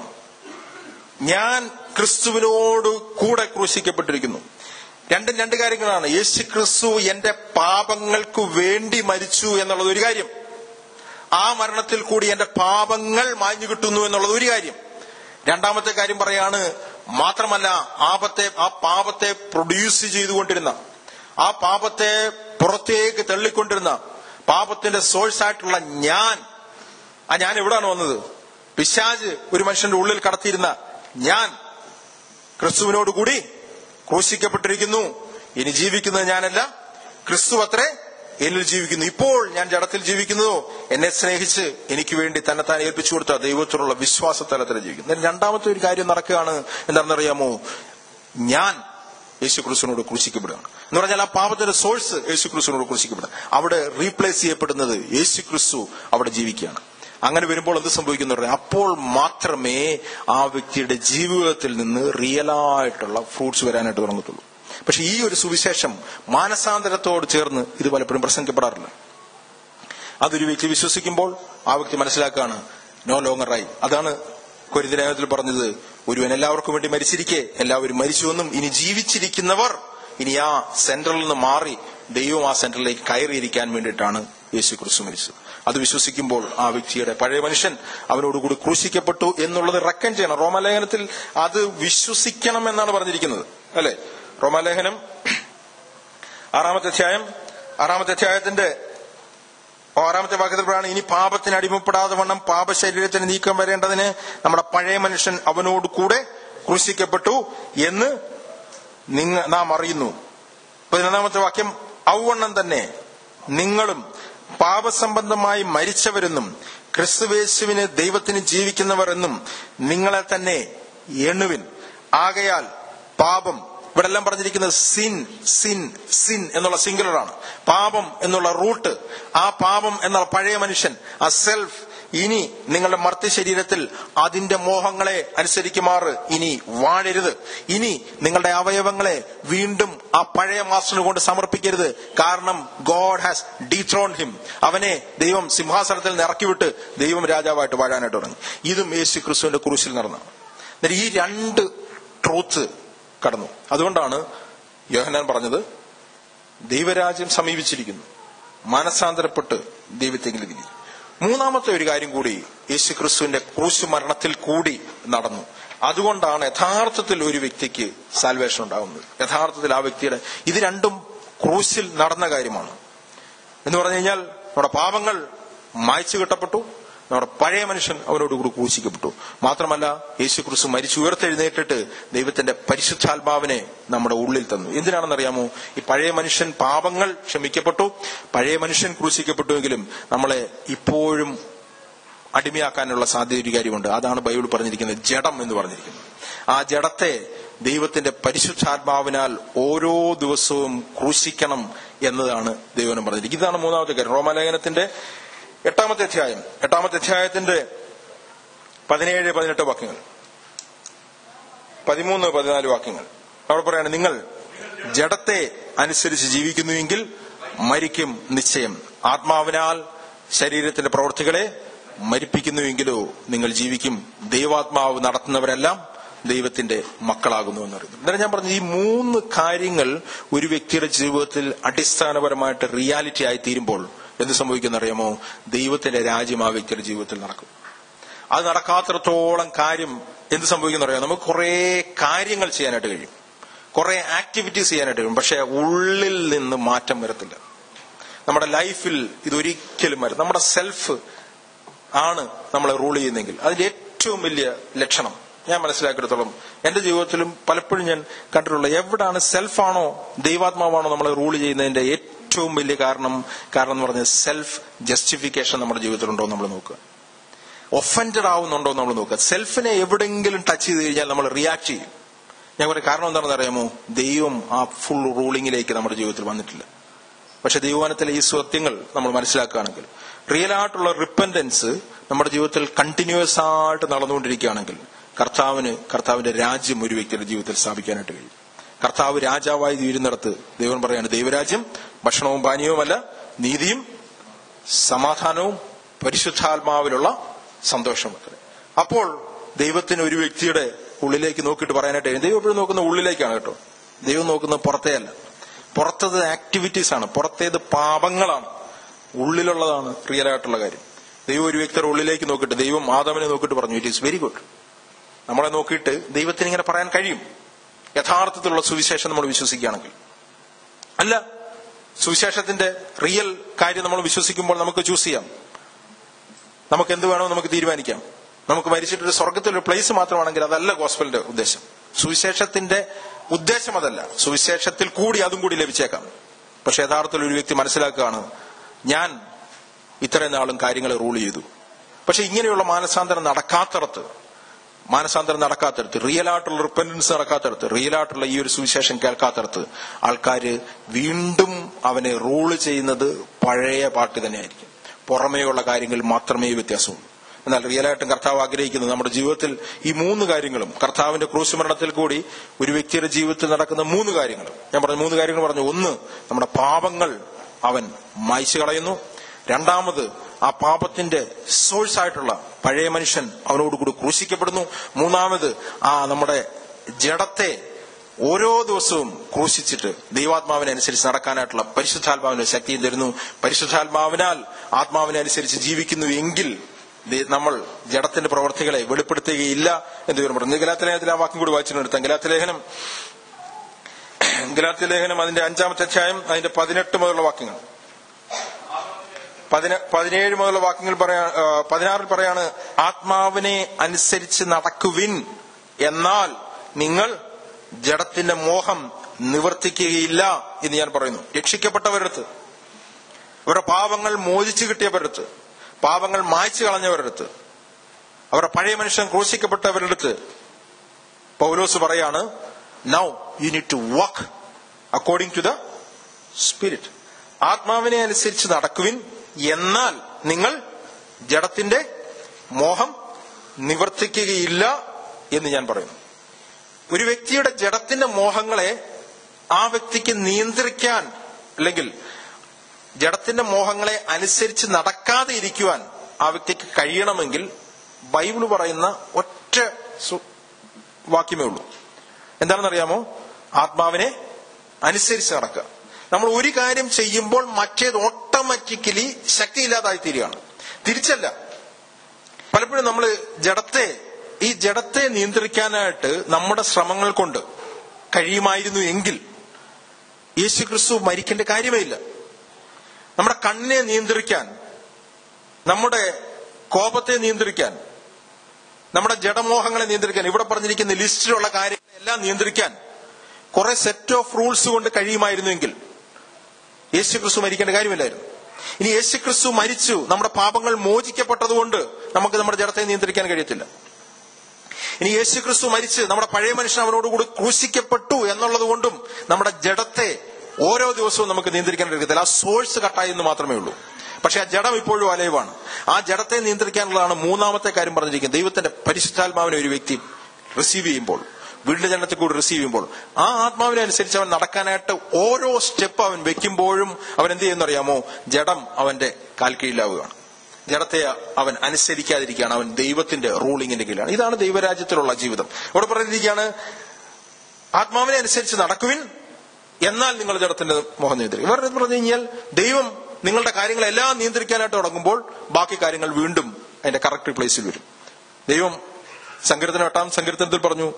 ഞാൻ ക്രിസ്തുവിനോട് കൂടെ ക്രൂശിക്കപ്പെട്ടിരിക്കുന്നു രണ്ടും രണ്ട് കാര്യങ്ങളാണ് യേശു ക്രിസ്തു എന്റെ പാപങ്ങൾക്ക് വേണ്ടി മരിച്ചു എന്നുള്ളത് ഒരു കാര്യം ആ മരണത്തിൽ കൂടി എന്റെ പാപങ്ങൾ മാഞ്ഞു കിട്ടുന്നു എന്നുള്ളത് ഒരു കാര്യം രണ്ടാമത്തെ കാര്യം പറയാണ് മാത്രമല്ല ആപത്തെ ആ പാപത്തെ പ്രൊഡ്യൂസ് ചെയ്തുകൊണ്ടിരുന്ന ആ പാപത്തെ പുറത്തേക്ക് തള്ളിക്കൊണ്ടിരുന്ന പാപത്തിന്റെ സോഴ്സ് ആയിട്ടുള്ള ഞാൻ ആ ഞാൻ എവിടാണ് വന്നത് പിശാജ് ഒരു മനുഷ്യന്റെ ഉള്ളിൽ കടത്തിയിരുന്ന ഞാൻ ക്രിസ്തുവിനോടുകൂടി ക്രൂശിക്കപ്പെട്ടിരിക്കുന്നു ഇനി ജീവിക്കുന്നത് ഞാനല്ല ക്രിസ്തു അത്രേ എന്നിൽ ജീവിക്കുന്നു ഇപ്പോൾ ഞാൻ ജഡത്തിൽ ജീവിക്കുന്നതോ എന്നെ സ്നേഹിച്ച് എനിക്ക് വേണ്ടി തന്നെ താൻ ഏൽപ്പിച്ചു കൊടുത്ത ദൈവത്തോടുള്ള വിശ്വാസ തലത്തിൽ ജീവിക്കുന്നു എന്നാൽ രണ്ടാമത്തെ ഒരു കാര്യം നടക്കുകയാണ് എന്താണെന്നറിയാമോ ഞാൻ യേശു ക്രിസ്തുവിനോട് ക്രൂശിക്കപ്പെടുകയാണ് എന്ന് പറഞ്ഞാൽ ആ പാപത്തിന്റെ സോഴ്സ് യേശു ക്രിസ്തുവിനോട് ക്രൂശിക്കപ്പെടുക അവിടെ റീപ്ലേസ് ചെയ്യപ്പെടുന്നത് യേശു ക്രിസ്തു അവിടെ ജീവിക്കുകയാണ് അങ്ങനെ വരുമ്പോൾ എന്ത് സംഭവിക്കുന്നു എന്ന് പറഞ്ഞാൽ അപ്പോൾ മാത്രമേ ആ വ്യക്തിയുടെ ജീവിതത്തിൽ നിന്ന് റിയലായിട്ടുള്ള ഫ്രൂട്ട്സ് വരാനായിട്ട് തുടങ്ങത്തുള്ളൂ പക്ഷെ ഈ ഒരു സുവിശേഷം മാനസാന്തരത്തോട് ചേർന്ന് ഇത് പലപ്പോഴും പ്രസംഗിക്കപ്പെടാറില്ല അതൊരു വ്യക്തി വിശ്വസിക്കുമ്പോൾ ആ വ്യക്തി മനസ്സിലാക്കുകയാണ് നോ ലോങ്ങർ ആയി അതാണ് കൊരിന്തലേഖനത്തിൽ പറഞ്ഞത് ഒരുവൻ എല്ലാവർക്കും വേണ്ടി മരിച്ചിരിക്കെ എല്ലാവരും മരിച്ചുവെന്നും ഇനി ജീവിച്ചിരിക്കുന്നവർ ഇനി ആ സെന്ററിൽ നിന്ന് മാറി ദൈവം ആ സെന്ററിലേക്ക് കയറിയിരിക്കാൻ വേണ്ടിയിട്ടാണ് യേശു ക്രിസ്തു മരിച്ചത് അത് വിശ്വസിക്കുമ്പോൾ ആ വ്യക്തിയുടെ പഴയ മനുഷ്യൻ അവനോടുകൂടി ക്രൂശിക്കപ്പെട്ടു എന്നുള്ളത് റെക്കൻ ചെയ്യണം റോമാലേഖനത്തിൽ അത് വിശ്വസിക്കണം എന്നാണ് പറഞ്ഞിരിക്കുന്നത് അല്ലെ റോമാലേഖനം ആറാമത്തെ അധ്യായം ആറാമത്തെ അധ്യായത്തിന്റെ ആറാമത്തെ വാക്യത്തിൽ പറയാണ് ഇനി പാപത്തിന് അടിമപ്പെടാതെ വണ്ണം പാപശരീരത്തിന് നീക്കം വരേണ്ടതിന് നമ്മുടെ പഴയ മനുഷ്യൻ അവനോട് കൂടെ ക്രൂശിക്കപ്പെട്ടു എന്ന് നിങ്ങ നാം അറിയുന്നു പതിനൊന്നാമത്തെ വാക്യം ഔവണ്ണം തന്നെ നിങ്ങളും പാപസംബന്ധമായി മരിച്ചവരെന്നും ക്രിസ്തുവേശുവിന് ദൈവത്തിന് ജീവിക്കുന്നവർ എന്നും നിങ്ങളെ തന്നെ എണ്ണുവിൻ ആകയാൽ പാപം ഇവിടെ എല്ലാം പറഞ്ഞിരിക്കുന്നത് സിൻ സിൻ സിൻ എന്നുള്ള സിംഗുലറാണ് പാപം എന്നുള്ള റൂട്ട് ആ പാപം എന്നുള്ള പഴയ മനുഷ്യൻ ആ സെൽഫ് ഇനി നിങ്ങളുടെ മർത്യ ശരീരത്തിൽ അതിന്റെ മോഹങ്ങളെ അനുസരിക്കുമാറ് ഇനി വാഴരുത് ഇനി നിങ്ങളുടെ അവയവങ്ങളെ വീണ്ടും ആ പഴയ മാസ്റ്ററിന് കൊണ്ട് സമർപ്പിക്കരുത് കാരണം ഗോഡ് ഹാസ് ഡീത്രോൺ ഹിം അവനെ ദൈവം സിംഹാസനത്തിൽ നിന്ന് ഇറക്കിവിട്ട് ദൈവം രാജാവായിട്ട് വാഴാനായിട്ട് തുടങ്ങി ഇതും യേശു ക്രിസ്തുവിന്റെ കുരിശിൽ നടന്നതാണ് എന്നിട്ട് ഈ രണ്ട് ട്രൂത്ത് കടന്നു അതുകൊണ്ടാണ് യോഹനാൻ പറഞ്ഞത് ദൈവരാജ്യം സമീപിച്ചിരിക്കുന്നു മനസാന്തരപ്പെട്ട് ദൈവത്തെങ്കിലും തിരി മൂന്നാമത്തെ ഒരു കാര്യം കൂടി യേശു ക്രിസ്തുവിന്റെ ക്രൂശ് മരണത്തിൽ കൂടി നടന്നു അതുകൊണ്ടാണ് യഥാർത്ഥത്തിൽ ഒരു വ്യക്തിക്ക് സാൽവേഷൻ ഉണ്ടാകുന്നത് യഥാർത്ഥത്തിൽ ആ വ്യക്തിയുടെ ഇത് രണ്ടും ക്രൂശിൽ നടന്ന കാര്യമാണ് എന്ന് പറഞ്ഞു കഴിഞ്ഞാൽ നമ്മുടെ പാപങ്ങൾ മായ്ച്ചു കിട്ടപ്പെട്ടു നമ്മുടെ പഴയ മനുഷ്യൻ അവരോട് കൂടി ക്രൂശിക്കപ്പെട്ടു മാത്രമല്ല യേശു ക്രിസ്തു മരിച്ചു ഉയർത്തെഴുന്നേറ്റിട്ട് ദൈവത്തിന്റെ പരിശുദ്ധാത്മാവിനെ നമ്മുടെ ഉള്ളിൽ തന്നു എന്തിനാണെന്നറിയാമോ ഈ പഴയ മനുഷ്യൻ പാപങ്ങൾ ക്ഷമിക്കപ്പെട്ടു പഴയ മനുഷ്യൻ ക്രൂശിക്കപ്പെട്ടുവെങ്കിലും നമ്മളെ ഇപ്പോഴും അടിമയാക്കാനുള്ള സാധ്യത ഒരു കാര്യമുണ്ട് അതാണ് ബൈബിൾ പറഞ്ഞിരിക്കുന്നത് ജഡം എന്ന് പറഞ്ഞിരിക്കുന്നത് ആ ജഡത്തെ ദൈവത്തിന്റെ പരിശുദ്ധാത്മാവിനാൽ ഓരോ ദിവസവും ക്രൂശിക്കണം എന്നതാണ് ദൈവനം പറഞ്ഞിരിക്കുന്നത് ഇതാണ് മൂന്നാമത്തെ കാര്യം റോമാലേഖനത്തിന്റെ എട്ടാമത്തെ അധ്യായം എട്ടാമത്തെ അധ്യായത്തിന്റെ പതിനേഴ് പതിനെട്ട് വാക്യങ്ങൾ പതിമൂന്ന് പതിനാല് വാക്യങ്ങൾ അവിടെ പറയാണ് നിങ്ങൾ ജഡത്തെ അനുസരിച്ച് ജീവിക്കുന്നുവെങ്കിൽ മരിക്കും നിശ്ചയം ആത്മാവിനാൽ ശരീരത്തിന്റെ പ്രവൃത്തികളെ മരിപ്പിക്കുന്നുവെങ്കിലോ നിങ്ങൾ ജീവിക്കും ദൈവാത്മാവ് നടത്തുന്നവരെല്ലാം ദൈവത്തിന്റെ മക്കളാകുന്നു എന്നറിയുന്നു എന്നാലും ഞാൻ പറഞ്ഞു ഈ മൂന്ന് കാര്യങ്ങൾ ഒരു വ്യക്തിയുടെ ജീവിതത്തിൽ അടിസ്ഥാനപരമായിട്ട് റിയാലിറ്റി ആയി തീരുമ്പോൾ എന്ത് സംഭവിക്കുന്ന അറിയാമോ ദൈവത്തിന്റെ രാജ്യം ആ വ്യക്തിയുടെ ജീവിതത്തിൽ നടക്കും അത് നടക്കാത്തിടത്തോളം കാര്യം എന്ത് സംഭവിക്കുന്ന അറിയാം നമുക്ക് കുറെ കാര്യങ്ങൾ ചെയ്യാനായിട്ട് കഴിയും കുറെ ആക്ടിവിറ്റീസ് ചെയ്യാനായിട്ട് കഴിയും പക്ഷെ ഉള്ളിൽ നിന്ന് മാറ്റം വരത്തില്ല നമ്മുടെ ലൈഫിൽ ഇതൊരിക്കലും വരും നമ്മുടെ സെൽഫ് ആണ് നമ്മളെ റൂൾ ചെയ്യുന്നെങ്കിൽ അതിന്റെ ഏറ്റവും വലിയ ലക്ഷണം ഞാൻ മനസ്സിലാക്കിയെടുത്തോളം എന്റെ ജീവിതത്തിലും പലപ്പോഴും ഞാൻ കണ്ടിട്ടുള്ള എവിടാണ് സെൽഫാണോ ദൈവാത്മാവാണോ നമ്മളെ റൂൾ ചെയ്യുന്നതിന്റെ ഏറ്റവും വലിയ കാരണം കാരണം എന്ന് പറഞ്ഞാൽ സെൽഫ് ജസ്റ്റിഫിക്കേഷൻ നമ്മുടെ ജീവിതത്തിലുണ്ടോ എന്ന് നമ്മൾ നോക്കുക ഒഫൻഡഡ് ആവുന്നുണ്ടോ എന്ന് നമ്മൾ നോക്കുക സെൽഫിനെ എവിടെയെങ്കിലും ടച്ച് ചെയ്ത് കഴിഞ്ഞാൽ നമ്മൾ റിയാക്ട് ചെയ്യും ഞാൻ പറയാം കാരണം എന്താണെന്ന് അറിയാമോ ദൈവം ആ ഫുൾ റൂളിങ്ങിലേക്ക് നമ്മുടെ ജീവിതത്തിൽ വന്നിട്ടില്ല പക്ഷെ ദൈവവാനത്തിലെ ഈ സത്യങ്ങൾ നമ്മൾ മനസ്സിലാക്കുകയാണെങ്കിൽ റിയൽ ആയിട്ടുള്ള റിപ്പൻഡൻസ് നമ്മുടെ ജീവിതത്തിൽ കണ്ടിന്യൂസ് ആയിട്ട് നടന്നുകൊണ്ടിരിക്കുകയാണെങ്കിൽ കർത്താവിന് കർത്താവിന്റെ രാജ്യം ഒരു വ്യക്തിയുടെ ജീവിതത്തിൽ സ്ഥാപിക്കാനായിട്ട് കഴിയും കർത്താവ് രാജാവായി തീരുന്നിടത്ത് ദൈവം പറയാണ് ദൈവരാജ്യം ഭക്ഷണവും പാനീയവുമല്ല നീതിയും സമാധാനവും പരിശുദ്ധാത്മാവിലുള്ള സന്തോഷം അത്രേ അപ്പോൾ ദൈവത്തിന് ഒരു വ്യക്തിയുടെ ഉള്ളിലേക്ക് നോക്കിയിട്ട് പറയാനായിട്ട് കഴിയും. ദൈവം എപ്പോഴും നോക്കുന്ന ഉള്ളിലേക്കാണ് കേട്ടോ ദൈവം നോക്കുന്നത് പുറത്തെയല്ല പുറത്തത് ആക്ടിവിറ്റീസ് ആണ് പുറത്തേത് പാപങ്ങളാണ് ഉള്ളിലുള്ളതാണ് റിയൽ ആയിട്ടുള്ള കാര്യം ദൈവം ഒരു വ്യക്തിയുടെ ഉള്ളിലേക്ക് നോക്കിയിട്ട് ദൈവം ആദാമിനെ നോക്കിയിട്ട് പറഞ്ഞു ഇറ്റ് ഈസ് വെരി ഗുഡ് നമ്മളെ നോക്കിയിട്ട് ദൈവത്തിന് ഇങ്ങനെ പറയാൻ കഴിയും യഥാർത്ഥത്തിലുള്ള സുവിശേഷം നമ്മൾ വിശ്വസിക്കുകയാണെങ്കിൽ അല്ല സുവിശേഷത്തിന്റെ റിയൽ കാര്യം നമ്മൾ വിശ്വസിക്കുമ്പോൾ നമുക്ക് ചൂസ് ചെയ്യാം നമുക്ക് എന്ത് വേണോ നമുക്ക് തീരുമാനിക്കാം നമുക്ക് മരിച്ചിട്ടൊരു സ്വർഗത്തിലൊരു പ്ലേസ് മാത്രമാണെങ്കിൽ അതല്ല ഗോസ്പലിന്റെ ഉദ്ദേശം സുവിശേഷത്തിന്റെ ഉദ്ദേശം അതല്ല സുവിശേഷത്തിൽ കൂടി അതും കൂടി ലഭിച്ചേക്കാം പക്ഷെ യഥാർത്ഥത്തിൽ ഒരു വ്യക്തി മനസ്സിലാക്കുകയാണ് ഞാൻ ഇത്രയും നാളും കാര്യങ്ങൾ റൂൾ ചെയ്തു പക്ഷെ ഇങ്ങനെയുള്ള മാനസാന്തരം നടക്കാത്തടത്ത് മാനസാന്തരം നടക്കാത്തടത്ത് റിയൽ ആയിട്ടുള്ള റിപ്പൻഡൻസ് നടക്കാത്തടത്ത് റിയൽ ആയിട്ടുള്ള ഈ ഒരു സുവിശേഷം കേൾക്കാത്തടത്ത് ആൾക്കാര് വീണ്ടും അവനെ റൂള് ചെയ്യുന്നത് പഴയ പാട്ട് തന്നെയായിരിക്കും പുറമേയുള്ള കാര്യങ്ങൾ മാത്രമേ വ്യത്യാസമുള്ളൂ എന്നാൽ റിയലായിട്ടും കർത്താവ് ആഗ്രഹിക്കുന്നത് നമ്മുടെ ജീവിതത്തിൽ ഈ മൂന്ന് കാര്യങ്ങളും കർത്താവിന്റെ ക്രൂശ് മരണത്തിൽ കൂടി ഒരു വ്യക്തിയുടെ ജീവിതത്തിൽ നടക്കുന്ന മൂന്ന് കാര്യങ്ങൾ ഞാൻ പറഞ്ഞു മൂന്ന് കാര്യങ്ങൾ പറഞ്ഞു ഒന്ന് നമ്മുടെ പാപങ്ങൾ അവൻ മായ്ച്ചു കളയുന്നു രണ്ടാമത് ആ പാപത്തിന്റെ സോഴ്സ് ആയിട്ടുള്ള പഴയ മനുഷ്യൻ അവനോടുകൂടി ക്രൂശിക്കപ്പെടുന്നു മൂന്നാമത് ആ നമ്മുടെ ജഡത്തെ ഓരോ ദിവസവും ക്രൂശിച്ചിട്ട് ദൈവാത്മാവിനെ അനുസരിച്ച് നടക്കാനായിട്ടുള്ള പരിശുദ്ധാത്മാവിന്റെ ശക്തിയും തരുന്നു പരിശുദ്ധാത്മാവിനാൽ ആത്മാവിനെ അനുസരിച്ച് ജീവിക്കുന്നു എങ്കിൽ ദേ- നമ്മൾ ജഡത്തിന്റെ പ്രവർത്തികളെ വെളിപ്പെടുത്തുകയില്ല എന്ന് ഇവർ പറഞ്ഞു ഗലാത്തലേഖനത്തിൽ ആ വാക്യം കൂടി വായിച്ചിട്ടുണ്ട് ഗലാത്തലേഖനം ഗലാത്തലേഖനം അതിന്റെ അഞ്ചാമത്തെ അധ്യായം അതിന്റെ പതിനെട്ട് മുതലുള്ള വാക്യങ്ങൾ പതിന- പതിനേഴ് മുതലുള്ള വാക്യങ്ങൾ പറയാ ആ, പതിനാറിൽ പറയാണ് ആത്മാവിനെ അനുസരിച്ച് നടക്കുവിൻ എന്നാൽ നിങ്ങൾ ജഡത്തിന്റെ മോഹം നിവർത്തിക്കുകയില്ല എന്ന് ഞാൻ പറയുന്നു രക്ഷിക്കപ്പെട്ടവരടുത്ത് അവരുടെ പാപങ്ങൾ മോചിച്ചു കിട്ടിയവരടുത്ത് പാപങ്ങൾ മായ്ച്ചു കളഞ്ഞവരടുത്ത് അവരുടെ പഴയ മനുഷ്യൻ ക്രൂശിക്കപ്പെട്ടവരടുത്ത് പൗലോസ് പറയാണ് now you need to walk according to the spirit ആത്മാവിനെ അനുസരിച്ച് നടക്കുവിൻ എന്നാൽ നിങ്ങൾ ജഡത്തിന്റെ മോഹം നിവർത്തിക്കുകയില്ല എന്ന് ഞാൻ പറയുന്നു ഒരു വ്യക്തിയുടെ ജഡത്തിന്റെ മോഹങ്ങളെ ആ വ്യക്തിക്ക് നിയന്ത്രിക്കാൻ അല്ലെങ്കിൽ ജഡത്തിന്റെ മോഹങ്ങളെ അനുസരിച്ച് നടക്കാതെ ഇരിക്കുവാൻ ആ വ്യക്തിക്ക് കഴിയണമെങ്കിൽ ബൈബിള് പറയുന്ന ഒറ്റ സു- വാക്യമേ ഉള്ളൂ എന്താണെന്നറിയാമോ ആത്മാവിനെ അനുസരിച്ച് നടക്കുക നമ്മൾ ഒരു കാര്യം ചെയ്യുമ്പോൾ മറ്റേത് ഓട്ടോമാറ്റിക്കലി ശക്തിയില്ലാതായി തീരുകയാണ് തിരിച്ചല്ല പലപ്പോഴും നമ്മൾ ജഡത്തെ ഈ ജഡത്തെ നിയന്ത്രിക്കാനായിട്ട് നമ്മുടെ ശ്രമങ്ങൾ കൊണ്ട് കഴിയുമായിരുന്നു എങ്കിൽ യേശു ക്രിസ്തു മരിക്കേണ്ട കാര്യമേ ഇല്ല നമ്മുടെ കണ്ണിനെ നിയന്ത്രിക്കാൻ നമ്മുടെ കോപത്തെ നിയന്ത്രിക്കാൻ നമ്മുടെ ജഡമോഹങ്ങളെ നിയന്ത്രിക്കാൻ ഇവിടെ പറഞ്ഞിരിക്കുന്ന ലിസ്റ്റിലുള്ള കാര്യങ്ങളെല്ലാം നിയന്ത്രിക്കാൻ കുറെ സെറ്റ് ഓഫ് റൂൾസ് കൊണ്ട് കഴിയുമായിരുന്നുവെങ്കിൽ യേശു ക്രിസ്തു മരിക്കേണ്ട കാര്യമില്ലായിരുന്നു ഇനി യേശു ക്രിസ്തു മരിച്ചു നമ്മുടെ പാപങ്ങൾ മോചിക്കപ്പെട്ടതുകൊണ്ട് നമുക്ക് നമ്മുടെ ജഡത്തെ നിയന്ത്രിക്കാൻ കഴിയത്തില്ല ഇനി യേശു ക്രിസ്തു മരിച്ച് നമ്മുടെ പഴയ മനുഷ്യൻ അവനോടുകൂടി ക്രൂശിക്കപ്പെട്ടു എന്നുള്ളത് കൊണ്ടും നമ്മുടെ ജഡത്തെ ഓരോ ദിവസവും നമുക്ക് നിയന്ത്രിക്കാൻ കഴിയത്തില്ല ആ സോഴ്സ് കട്ടായി എന്ന് മാത്രമേ ഉള്ളൂ പക്ഷെ ആ ജഡം ഇപ്പോഴും അലയവാണ് ആ ജഡത്തെ നിയന്ത്രിക്കാനുള്ളതാണ് മൂന്നാമത്തെ കാര്യം പറഞ്ഞിരിക്കുന്നത് ദൈവത്തിന്റെ പരിശുദ്ധാത്മാവിനെ ഒരു വ്യക്തി റിസീവ് ചെയ്യുമ്പോൾ വീണ്ടും ജനത്തെ കൂടി റിസീവ് ചെയ്യുമ്പോൾ ആ ആത്മാവിനെ അനുസരിച്ച് അവൻ നടക്കാനായിട്ട് ഓരോ സ്റ്റെപ്പ് അവൻ വെക്കുമ്പോഴും അവൻ എന്ത് ചെയ്യുന്നറിയാമോ ജഡം അവന്റെ കാൽ കീഴിലാവുകയാണ് ജഡത്തെ അവൻ അനുസരിക്കാതിരിക്കുകയാണ് അവൻ ദൈവത്തിന്റെ റൂളിങ്ങിന്റെ കീഴിലാണ് ഇതാണ് ദൈവരാജ്യത്തിലുള്ള ജീവിതം ഇവിടെ പറഞ്ഞിരിക്കുകയാണ് ആത്മാവിനെ അനുസരിച്ച് നടക്കുവിൻ എന്നാൽ നിങ്ങൾ ജഡത്തിന്റെ മോഹം നിയന്ത്രിക്കും വേറെ പറഞ്ഞു കഴിഞ്ഞാൽ ദൈവം നിങ്ങളുടെ കാര്യങ്ങളെല്ലാം നിയന്ത്രിക്കാനായിട്ട് തുടങ്ങുമ്പോൾ ബാക്കി കാര്യങ്ങൾ വീണ്ടും അതിന്റെ കറക്റ്റ് പ്ലേസിൽ വരും ദൈവം സങ്കീർത്തനം എട്ടാം സങ്കീർത്തനത്തിൽ പറഞ്ഞു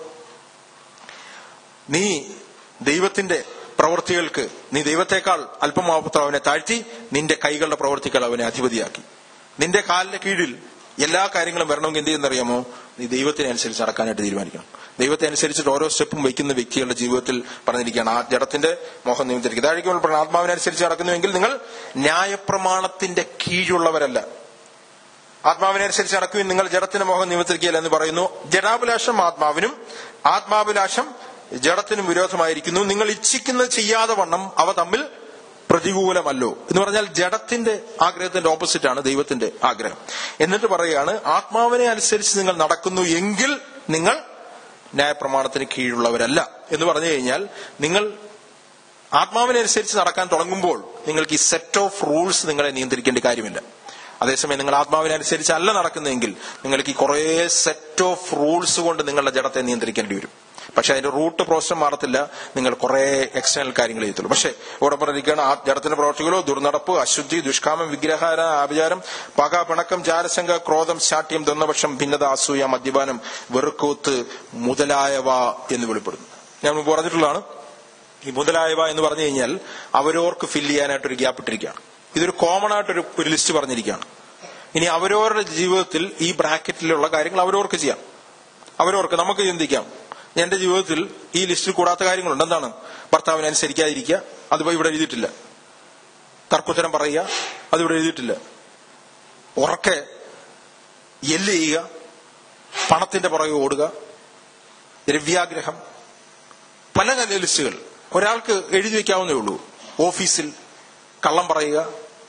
നീ ദൈവത്തിന്റെ പ്രവൃത്തികൾക്ക് നീ ദൈവത്തെക്കാൾ അല്പം മാത്രം അവനെ താഴ്ത്തി നിന്റെ കൈകളുടെ പ്രവൃത്തികൾ അവനെ അധിപതിയാക്കി നിന്റെ കാലിന്റെ കീഴിൽ എല്ലാ കാര്യങ്ങളും വരണമെങ്കിൽ എന്ത് ചെയ്യുന്നറിയാമോ നീ ദൈവത്തിനെ അനുസരിച്ച് നടക്കാനായിട്ട് തീരുമാനിക്കണം ദൈവത്തെ അനുസരിച്ചിട്ട് ഓരോ സ്റ്റെപ്പും വയ്ക്കുന്ന വ്യക്തികളുടെ ജീവിതത്തിൽ പറഞ്ഞിരിക്കുകയാണ് ആ ജഡത്തിന്റെ മോഹം നിയന്ത്രിക്കുക താഴേക്കുമ്പോൾ പറഞ്ഞ ആത്മാവിനെ അനുസരിച്ച് നടക്കുന്നുവെങ്കിൽ നിങ്ങൾ ന്യായപ്രമാണത്തിന്റെ കീഴുള്ളവരല്ല ആത്മാവിനെ അനുസരിച്ച് നടക്കുവിൻ നിങ്ങൾ ജഡത്തിന്റെ മോഹം നിയന്ത്രിക്കുകയില്ല എന്ന് പറയുന്നു ജഡാഭിലാഷം ആത്മാവിനും ആത്മാഭിലാഷം ജഡത്തിനും വിരോധമായിരിക്കുന്നു നിങ്ങൾ ഇച്ഛിക്കുന്നത് ചെയ്യാതെ വണ്ണം അവ തമ്മിൽ പ്രതികൂലമല്ലോ എന്ന് പറഞ്ഞാൽ ജഡത്തിന്റെ ആഗ്രഹത്തിന്റെ ഓപ്പോസിറ്റ് ആണ് ദൈവത്തിന്റെ ആഗ്രഹം എന്നിട്ട് പറയുകയാണ് ആത്മാവിനെ അനുസരിച്ച് നിങ്ങൾ നടക്കുന്നു എങ്കിൽ നിങ്ങൾ ന്യായപ്രമാണത്തിന് കീഴുള്ളവരല്ല എന്ന് പറഞ്ഞു കഴിഞ്ഞാൽ നിങ്ങൾ ആത്മാവിനെ അനുസരിച്ച് നടക്കാൻ തുടങ്ങുമ്പോൾ നിങ്ങൾക്ക് ഈ സെറ്റ് ഓഫ് റൂൾസ് നിങ്ങളെ നിയന്ത്രിക്കേണ്ട കാര്യമില്ല അതേസമയം നിങ്ങൾ ആത്മാവിനെ അനുസരിച്ചല്ല നടക്കുന്നതെങ്കിൽ നിങ്ങൾക്ക് ഈ കുറേ സെറ്റ് ഓഫ് റൂൾസ് കൊണ്ട് നിങ്ങളുടെ ജഡത്തെ നിയന്ത്രിക്കേണ്ടി വരും പക്ഷെ അതിന്റെ റൂട്ട് പ്രോസസ് മാറത്തില്ല നിങ്ങൾ കുറെ എക്സ്റ്റേണൽ കാര്യങ്ങൾ ചെയ്യത്തുള്ളൂ പക്ഷെ ഇവിടെ പറഞ്ഞിരിക്കുകയാണ് ആ ജഡത്തിന്റെ പ്രവർത്തികളോ ദുർനടപ്പ് അശുദ്ധി ദുഷ്കാമം വിഗ്രഹാര ആഭിചാരം പക പിണക്കം ജാരസംഘ ക്രോധം ശാഠ്യം ദന്നപക്ഷം ഭിന്നത അസൂയ മദ്യപാനം വെറുക്കൂത്ത് മുതലായവ എന്ന് വെളിപ്പെടുന്നു ഞാൻ മുമ്പ് പറഞ്ഞിട്ടുള്ളതാണ് ഈ മുതലായവ എന്ന് പറഞ്ഞു കഴിഞ്ഞാൽ അവരോർക്ക് ഫില്ല് ചെയ്യാനായിട്ട് ഒരു ഗ്യാപ്പ് ഇട്ടിരിക്കുകയാണ് ഇതൊരു കോമൺ ആയിട്ടൊരു ഒരു ലിസ്റ്റ് പറഞ്ഞിരിക്കുകയാണ് ഇനി അവരവരുടെ ജീവിതത്തിൽ ഈ ബ്രാക്കറ്റിലുള്ള കാര്യങ്ങൾ അവരവർക്ക് ചെയ്യാം അവരവർക്ക് നമുക്ക് ചിന്തിക്കാം എന്റെ ജീവിതത്തിൽ ഈ ലിസ്റ്റിൽ കൂടാത്ത കാര്യങ്ങളുണ്ട് എന്താണ് ഭർത്താവിനെ അനുസരിക്കാതിരിക്കുക അത് ഇവിടെ എഴുതിയിട്ടില്ല തർക്കുത്തരം പറയുക അത് ഇവിടെ എഴുതിയിട്ടില്ല ഉറക്കെ എല്ല് ചെയ്യുക പണത്തിന്റെ പുറകെ ഓടുക ദ്രവ്യാഗ്രഹം പല നല്ല ലിസ്റ്റുകൾ ഒരാൾക്ക് എഴുതി വെക്കാവുന്നേ ഉള്ളൂ ഓഫീസിൽ കള്ളം പറയുക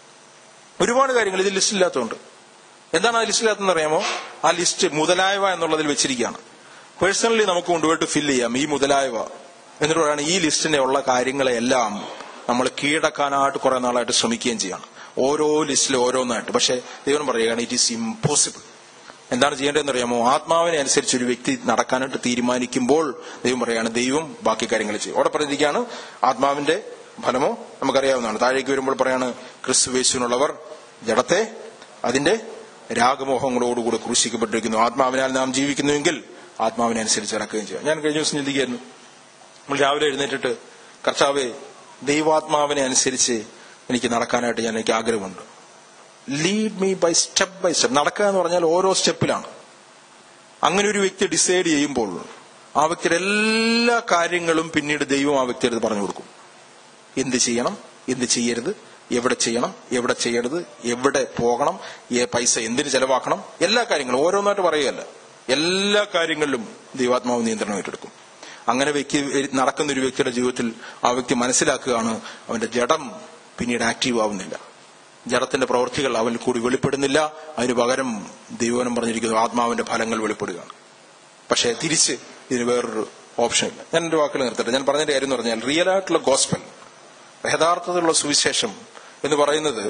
ഒരുപാട് കാര്യങ്ങൾ ഇത് ലിസ്റ്റില്ലാത്തതുകൊണ്ട് എന്താണ് ആ ലിസ്റ്റില്ലാത്തതെന്ന് അറിയാമോ ആ ലിസ്റ്റ് മുതലായവ എന്നുള്ളതിൽ വെച്ചിരിക്കുകയാണ് പേഴ്സണലി നമുക്ക് കൊണ്ടുപോയിട്ട് ഫില്ല് ചെയ്യാം ഈ മുതലായവ എന്നിട്ട് പറയാണ് ഈ ലിസ്റ്റിനെ ഉള്ള കാര്യങ്ങളെല്ലാം നമ്മൾ കീഴടക്കാനായിട്ട് കുറെ നാളായിട്ട് ശ്രമിക്കുകയും ചെയ്യണം ഓരോ ലിസ്റ്റിൽ ഓരോന്നായിട്ട് പക്ഷെ ദൈവം പറയുകയാണ് ഇറ്റ് ഈസ് ഇമ്പോസിബിൾ എന്താണ് ചെയ്യേണ്ടതെന്ന് അറിയാമോ ആത്മാവിനെ അനുസരിച്ച് ഒരു വ്യക്തി നടക്കാനായിട്ട് തീരുമാനിക്കുമ്പോൾ ദൈവം പറയാണ് ദൈവം ബാക്കി കാര്യങ്ങൾ ചെയ്യും അവിടെ പറഞ്ഞിരിക്കുകയാണ് ആത്മാവിന്റെ ഫലമോ നമുക്കറിയാവുന്നതാണ് താഴേക്ക് വരുമ്പോൾ പറയാണ് ക്രിസ്തുവേശുവിനുള്ളവർ ജഡത്തെ അതിന്റെ രാഗമോഹങ്ങളോടുകൂടി ക്രൂശിക്കപ്പെട്ടിരിക്കുന്നു ആത്മാവിനാൽ നാം ജീവിക്കുന്നുവെങ്കിൽ ആത്മാവിനെ അനുസരിച്ച് നടക്കുകയും ചെയ്യാം ഞാൻ കഴിഞ്ഞ ദിവസം ചിന്തിക്കുകയായിരുന്നു നമ്മൾ രാവിലെ എഴുന്നേറ്റിട്ട് കർത്താവെ ദൈവാത്മാവിനെ അനുസരിച്ച് എനിക്ക് നടക്കാനായിട്ട് ഞാൻ എനിക്ക് ആഗ്രഹമുണ്ട് lead me by step by step നടക്കുക എന്ന് പറഞ്ഞാൽ ഓരോ സ്റ്റെപ്പിലാണ് അങ്ങനെ ഒരു വ്യക്തി ഡിസൈഡ് ചെയ്യുമ്പോൾ ആ വ്യക്തിയുടെ എല്ലാ കാര്യങ്ങളും പിന്നീട് ദൈവം ആ വ്യക്തിയുടെ പറഞ്ഞു കൊടുക്കും എന്ത് ചെയ്യണം എന്ത് ചെയ്യരുത് എവിടെ ചെയ്യണം എവിടെ ചെയ്യരുത് എവിടെ പോകണം ഏ പൈസ എന്തിന് ചെലവാക്കണം എല്ലാ കാര്യങ്ങളും ഓരോന്നായിട്ട് പറയുകയല്ല എല്ലാ കാര്യങ്ങളിലും ദൈവാത്മാവ് നിയന്ത്രണം ഏറ്റെടുക്കും അങ്ങനെ വ്യക്തി നടക്കുന്ന ഒരു വ്യക്തിയുടെ ജീവിതത്തിൽ ആ വ്യക്തി മനസ്സിലാക്കുകയാണ് അവന്റെ ജഡം പിന്നീട് ആക്റ്റീവ് ആവുന്നില്ല ജഡത്തിന്റെ പ്രവൃത്തികൾ അവനിൽ കൂടി വെളിപ്പെടുന്നില്ല അതിന് പകരം ദൈവനം പറഞ്ഞിരിക്കുന്നു ആത്മാവിന്റെ ഫലങ്ങൾ വെളിപ്പെടുകയാണ് പക്ഷേ തിരിച്ച് ഇതിന് വേറൊരു ഓപ്ഷൻ ഇല്ല ഞാൻ എന്റെ വാക്കുകൾ നിർത്തട്ടെ ഞാൻ പറഞ്ഞതിന്റെ കാര്യം എന്ന് പറഞ്ഞാൽ റിയൽ ആയിട്ടുള്ള ഗോസ്പൽ യഥാർത്ഥത്തിലുള്ള സുവിശേഷം എന്ന് പറയുന്നത്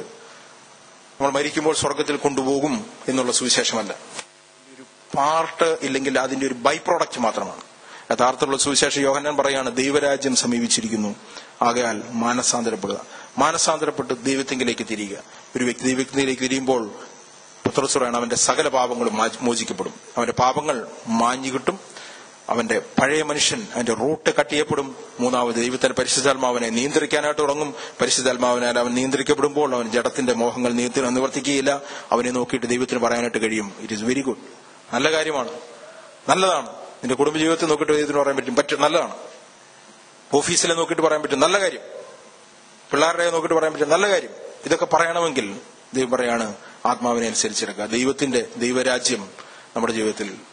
നമ്മൾ മരിക്കുമ്പോൾ സ്വർഗത്തിൽ കൊണ്ടുപോകും എന്നുള്ള സുവിശേഷമല്ല ഒരു പാർട്ട് ഇല്ലെങ്കിൽ അതിന്റെ ഒരു ബൈ പ്രോഡക്റ്റ് മാത്രമാണ് യഥാർത്ഥത്തിലുള്ള സുവിശേഷം യോഹന്നാൻ പറയാണ് ദൈവരാജ്യം സമീപിച്ചിരിക്കുന്നു ആകയാൽ മാനസാന്തരപ്പെടുക മാനസാന്തരപ്പെട്ട് ദൈവത്തിങ്കിലേക്ക് തിരിയുക ഒരു വ്യക്തി ദൈവത്തിലേക്ക് തിരിയുമ്പോൾ പുത്രസുറാണ് അവന്റെ സകല പാപങ്ങളും മോചിക്കപ്പെടും അവന്റെ പാപങ്ങൾ മാഞ്ഞു കിട്ടും അവന്റെ പഴയ മനുഷ്യൻ അവന്റെ റൂട്ട് കട്ട് ചെയ്യപ്പെടും മൂന്നാമത് ദൈവത്തിന്റെ പരിശുദ്ധാത്മാവിനെ നിയന്ത്രിക്കാനായിട്ട് തുടങ്ങും പരിശുദ്ധാത്മാവിനാൽ അവൻ നിയന്ത്രിക്കപ്പെടുമ്പോൾ അവൻ ജഡത്തിന്റെ മോഹങ്ങൾ നിവർത്തിക്കുകയില്ല അവനെ നോക്കിയിട്ട് ദൈവത്തിന് പറയാനായിട്ട് കഴിയും ഇറ്റ് ഇസ് വെരി ഗുഡ് നല്ല കാര്യമാണ് നല്ലതാണ് നിന്റെ കുടുംബജീവിതത്തെ നോക്കിയിട്ട് ദൈവത്തിന് പറയാൻ പറ്റും പറ്റും നല്ലതാണ് ഓഫീസിലെ നോക്കിയിട്ട് പറയാൻ പറ്റും നല്ല കാര്യം പിള്ളേരുടെ നോക്കിയിട്ട് പറയാൻ പറ്റും നല്ല കാര്യം ഇതൊക്കെ പറയണമെങ്കിൽ ദൈവം പറയാണ് ആത്മാവിനെ അനുസരിച്ചെടുക്കുക ദൈവത്തിന്റെ ദൈവരാജ്യം നമ്മുടെ ജീവിതത്തിൽ